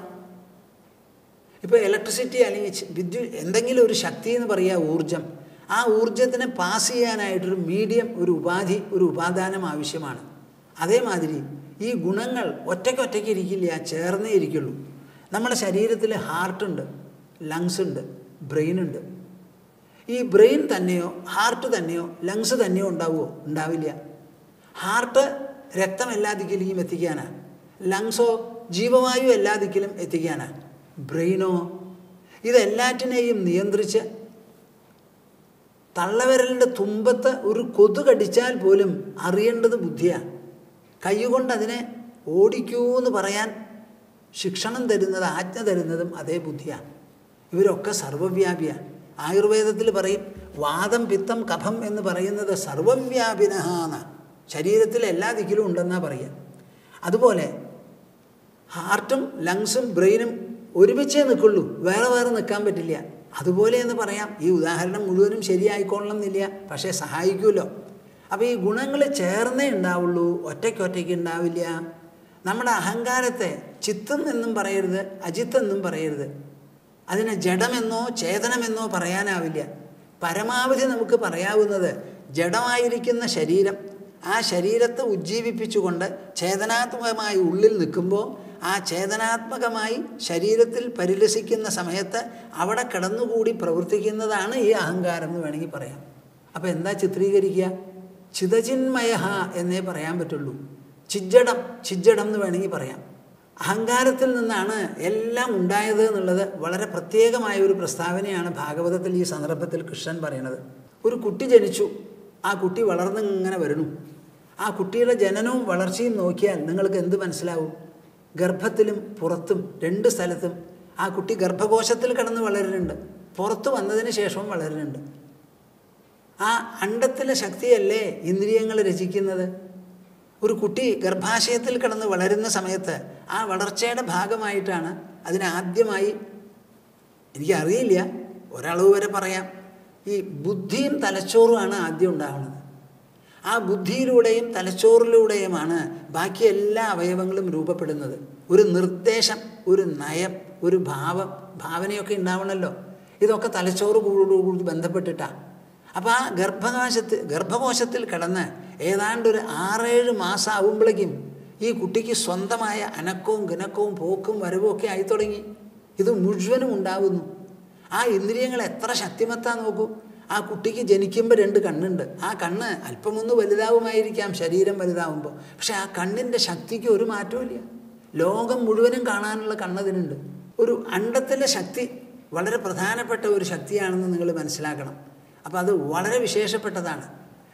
ഇപ്പോൾ ഇലക്ട്രിസിറ്റി അല്ലെങ്കിൽ ച് വിദ്യുത് എന്തെങ്കിലും ഒരു ശക്തി എന്ന് പറയുക ഊർജം ആ ഊർജത്തിനെ പാസ് ചെയ്യാനായിട്ടൊരു മീഡിയം ഒരു ഉപാധി ഒരു ഉപാദാനം ആവശ്യമാണ് അതേമാതിരി ഈ ഗുണങ്ങൾ ഒറ്റയ്ക്കൊറ്റയ്ക്ക് ഇരിക്കില്ല ചേർന്നേ ഇരിക്കുള്ളൂ നമ്മുടെ ശരീരത്തിൽ ഹാർട്ടുണ്ട് ലങ്സ് ഉണ്ട് ബ്രെയിൻ ഉണ്ട് ഈ ബ്രെയിൻ തന്നെയോ ഹാർട്ട് തന്നെയോ ലങ്സ് തന്നെയോ ഉണ്ടാവുമോ ഉണ്ടാവില്ല ഹാർട്ട് രക്തം എല്ലാ ദിക്കിലേക്കും എത്തിക്കാനാ ലങ്സോ ജീവവായു എല്ലാ ദിക്കിലും എത്തിക്കാനാ ബ്രെയിനോ ഇതെല്ലാറ്റിനെയും നിയന്ത്രിച്ച് തള്ളവിരലിൻ്റെ തുമ്പത്ത് ഒരു കൊതു കടിച്ചാൽ പോലും അറിയേണ്ടത് ബുദ്ധിയാണ് കൈകൊണ്ട് അതിനെ ഓടിക്കൂ എന്ന് പറയാൻ ശിക്ഷണം തരുന്നത് ആജ്ഞ തരുന്നതും അതേ ബുദ്ധിയാണ് ഇവരൊക്കെ സർവവ്യാപിയാണ് ആയുർവേദത്തിൽ പറയും വാദം പിത്തം കഫം എന്ന് പറയുന്നത് സർവവ്യാപിനഹാന്ന ശരീരത്തിൽ എല്ലാ ദിക്കിലും ഉണ്ടെന്നാണ് പറയുക അതുപോലെ ഹാർട്ടും ലങ്സും ബ്രെയിനും ഒരുമിച്ചേ നിൽക്കുള്ളൂ വേറെ വേറെ നിൽക്കാൻ പറ്റില്ല അതുപോലെ എന്ന് പറയാം ഈ ഉദാഹരണം മുഴുവനും ശരിയായിക്കൊള്ളണം എന്നില്ല പക്ഷേ സഹായിക്കുമല്ലോ അപ്പോൾ ഈ ഗുണങ്ങൾ ചേർന്നേ ഉണ്ടാവുള്ളൂ ഒറ്റയ്ക്കൊറ്റയ്ക്ക് ഉണ്ടാവില്ല നമ്മുടെ അഹങ്കാരത്തെ ചിത്തം എന്നും പറയരുത് അജിത്തെന്നും പറയരുത് അതിനെ ജഡമെന്നോ ചേതനമെന്നോ പറയാനാവില്ല പരമാവധി നമുക്ക് പറയാവുന്നത് ജഡമായിരിക്കുന്ന ശരീരം ആ ശരീരത്തെ ഉജ്ജീവിപ്പിച്ചുകൊണ്ട് ചേതനാത്മകമായി ഉള്ളിൽ നിൽക്കുമ്പോൾ ആ ചേതനാത്മകമായി ശരീരത്തിൽ പരിലസിക്കുന്ന സമയത്ത് അവിടെ കിടന്നുകൂടി പ്രവർത്തിക്കുന്നതാണ് ഈ അഹങ്കാരം എന്ന് വേണമെങ്കിൽ പറയാം അപ്പോൾ എന്താ ചിത്രീകരിക്കുക ചിതചിന്മയ എന്നേ പറയാൻ പറ്റുള്ളൂ ചിജ്ജടം ചിജ്ജടം എന്ന് വേണമെങ്കിൽ പറയാം അഹങ്കാരത്തിൽ നിന്നാണ് എല്ലാം ഉണ്ടായത് എന്നുള്ളത് വളരെ പ്രത്യേകമായ ഒരു പ്രസ്താവനയാണ് ഭാഗവതത്തിൽ ഈ സന്ദർഭത്തിൽ കൃഷ്ണൻ പറയുന്നത് ഒരു കുട്ടി ജനിച്ചു ആ കുട്ടി വളർന്നിങ്ങനെ വരുന്നു ആ കുട്ടിയുടെ ജനനവും വളർച്ചയും നോക്കിയാൽ നിങ്ങൾക്ക് എന്ത് മനസ്സിലാവും ഗർഭത്തിലും പുറത്തും രണ്ട് സ്ഥലത്തും ആ കുട്ടി ഗർഭകോശത്തിൽ കിടന്ന് വളരുന്നുണ്ട് പുറത്ത് വന്നതിന് ശേഷവും വളരുന്നുണ്ട് ആ അണ്ടത്തിലെ ശക്തിയല്ലേ ഇന്ദ്രിയങ്ങൾ രചിക്കുന്നത് ഒരു കുട്ടി ഗർഭാശയത്തിൽ കിടന്ന് വളരുന്ന സമയത്ത് ആ വളർച്ചയുടെ ഭാഗമായിട്ടാണ് അതിന് ആദ്യമായി എനിക്കറിയില്ല ഒരളവ് വരെ പറയാം ഈ ബുദ്ധിയും തലച്ചോറുമാണ് ആദ്യം ഉണ്ടാകുന്നത് ആ ബുദ്ധിയിലൂടെയും തലച്ചോറിലൂടെയുമാണ് ബാക്കി എല്ലാ അവയവങ്ങളും രൂപപ്പെടുന്നത് ഒരു നിർദ്ദേശം ഒരു നയം ഒരു ഭാവം ഭാവനയൊക്കെ ഉണ്ടാവണമല്ലോ ഇതൊക്കെ തലച്ചോറ് കൂടി ബന്ധപ്പെട്ടിട്ടാണ് അപ്പോൾ ആ ഗർഭകോശത്തിൽ ഗർഭകോശത്തിൽ കിടന്ന് ഏതാണ്ട് ഒരു ആറേഴ് മാസം ആവുമ്പോഴേക്കും ഈ കുട്ടിക്ക് സ്വന്തമായ അനക്കവും ഗിനക്കവും പോക്കും വരവും ഒക്കെ ആയി തുടങ്ങി ഇത് മുഴുവനും ഉണ്ടാവുന്നു ആ ഇന്ദ്രിയങ്ങൾ എത്ര ശക്തിമത്താ നോക്കൂ ആ കുട്ടിക്ക് ജനിക്കുമ്പോൾ രണ്ട് കണ്ണുണ്ട് ആ കണ്ണ് അല്പമൊന്ന് വലുതാവുമായിരിക്കാം ശരീരം വലുതാവുമ്പോൾ പക്ഷെ ആ കണ്ണിൻ്റെ ശക്തിക്ക് ഒരു മാറ്റവും ലോകം മുഴുവനും കാണാനുള്ള കണ്ണതിനുണ്ട് ഒരു അണ്ടത്തിലെ ശക്തി വളരെ പ്രധാനപ്പെട്ട ഒരു ശക്തിയാണെന്ന് നിങ്ങൾ മനസ്സിലാക്കണം അപ്പം അത് വളരെ വിശേഷപ്പെട്ടതാണ്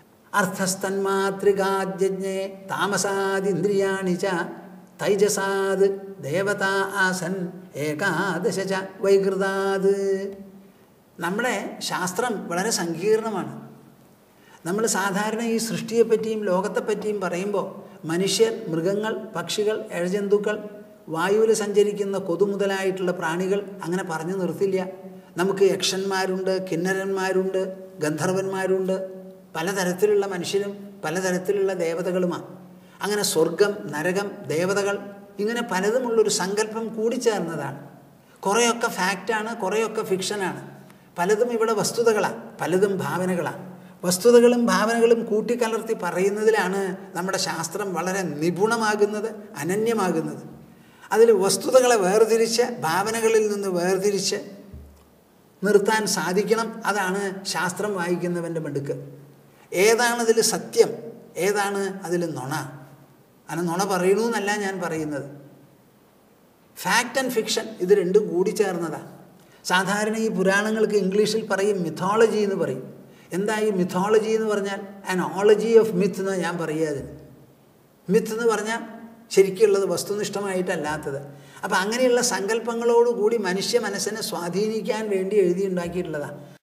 അർത്ഥസ്തന്മാതൃകാജ്ഞേ താമസാദിന്ദ്രിയാണി ച തൈജസാത് ദേവത ആസൻ ഏകാദശ ച വൈകൃതാത് നമ്മുടെ ശാസ്ത്രം വളരെ സങ്കീർണമാണ് നമ്മൾ സാധാരണ ഈ സൃഷ്ടിയെപ്പറ്റിയും ലോകത്തെപ്പറ്റിയും പറയുമ്പോൾ മനുഷ്യർ മൃഗങ്ങൾ പക്ഷികൾ ഇഴജന്തുക്കൾ വായുവിൽ സഞ്ചരിക്കുന്ന കൊതു മുതലായിട്ടുള്ള പ്രാണികൾ അങ്ങനെ പറഞ്ഞു നിർത്തില്ല നമുക്ക് യക്ഷന്മാരുണ്ട് കിന്നരന്മാരുണ്ട് ഗന്ധർവന്മാരുണ്ട് പലതരത്തിലുള്ള മനുഷ്യരും പലതരത്തിലുള്ള ദേവതകളുമാണ് അങ്ങനെ സ്വർഗം നരകം ദേവതകൾ ഇങ്ങനെ പലതുമുള്ളൊരു സങ്കല്പം കൂടിച്ചേർന്നതാണ് കുറേയൊക്കെ ഫാക്റ്റാണ് കുറേയൊക്കെ ഫിക്ഷനാണ് പലതും ഇവിടെ വസ്തുതകളാണ് പലതും ഭാവനകളാണ് വസ്തുതകളും ഭാവനകളും കൂട്ടിക്കലർത്തി പറയുന്നതിലാണ് നമ്മുടെ ശാസ്ത്രം വളരെ നിപുണമാകുന്നത് അനന്യമാകുന്നത് അതിൽ വസ്തുതകളെ വേർതിരിച്ച് ഭാവനകളിൽ നിന്ന് വേർതിരിച്ച് നിർത്താൻ സാധിക്കണം അതാണ് ശാസ്ത്രം വായിക്കുന്നവൻ്റെ മിടുക്ക് ഏതാണ് അതിൽ സത്യം ഏതാണ് അതിൽ നുണ അങ്ങനെ നുണ പറയണു എന്നല്ല ഞാൻ പറയുന്നത് ഫാക്റ്റ് ആൻഡ് ഫിക്ഷൻ ഇത് രണ്ടും കൂടി ചേർന്നതാണ് സാധാരണ ഈ പുരാണങ്ങൾക്ക് ഇംഗ്ലീഷിൽ പറയും മിഥോളജി എന്ന് പറയും എന്താ ഈ മിഥോളജി എന്ന് പറഞ്ഞാൽ ആൻ ഓളജി ഓഫ് മിത്ത് എന്ന് ഞാൻ പറയുക അതിന് മിത്ത് എന്ന് പറഞ്ഞാൽ ശരിക്കുള്ളത് വസ്തുനിഷ്ഠമായിട്ടല്ലാത്തത് അപ്പം അങ്ങനെയുള്ള സങ്കല്പങ്ങളോടുകൂടി മനുഷ്യ മനസ്സിനെ സ്വാധീനിക്കാൻ വേണ്ടി എഴുതിയുണ്ടാക്കിയിട്ടുള്ളതാണ്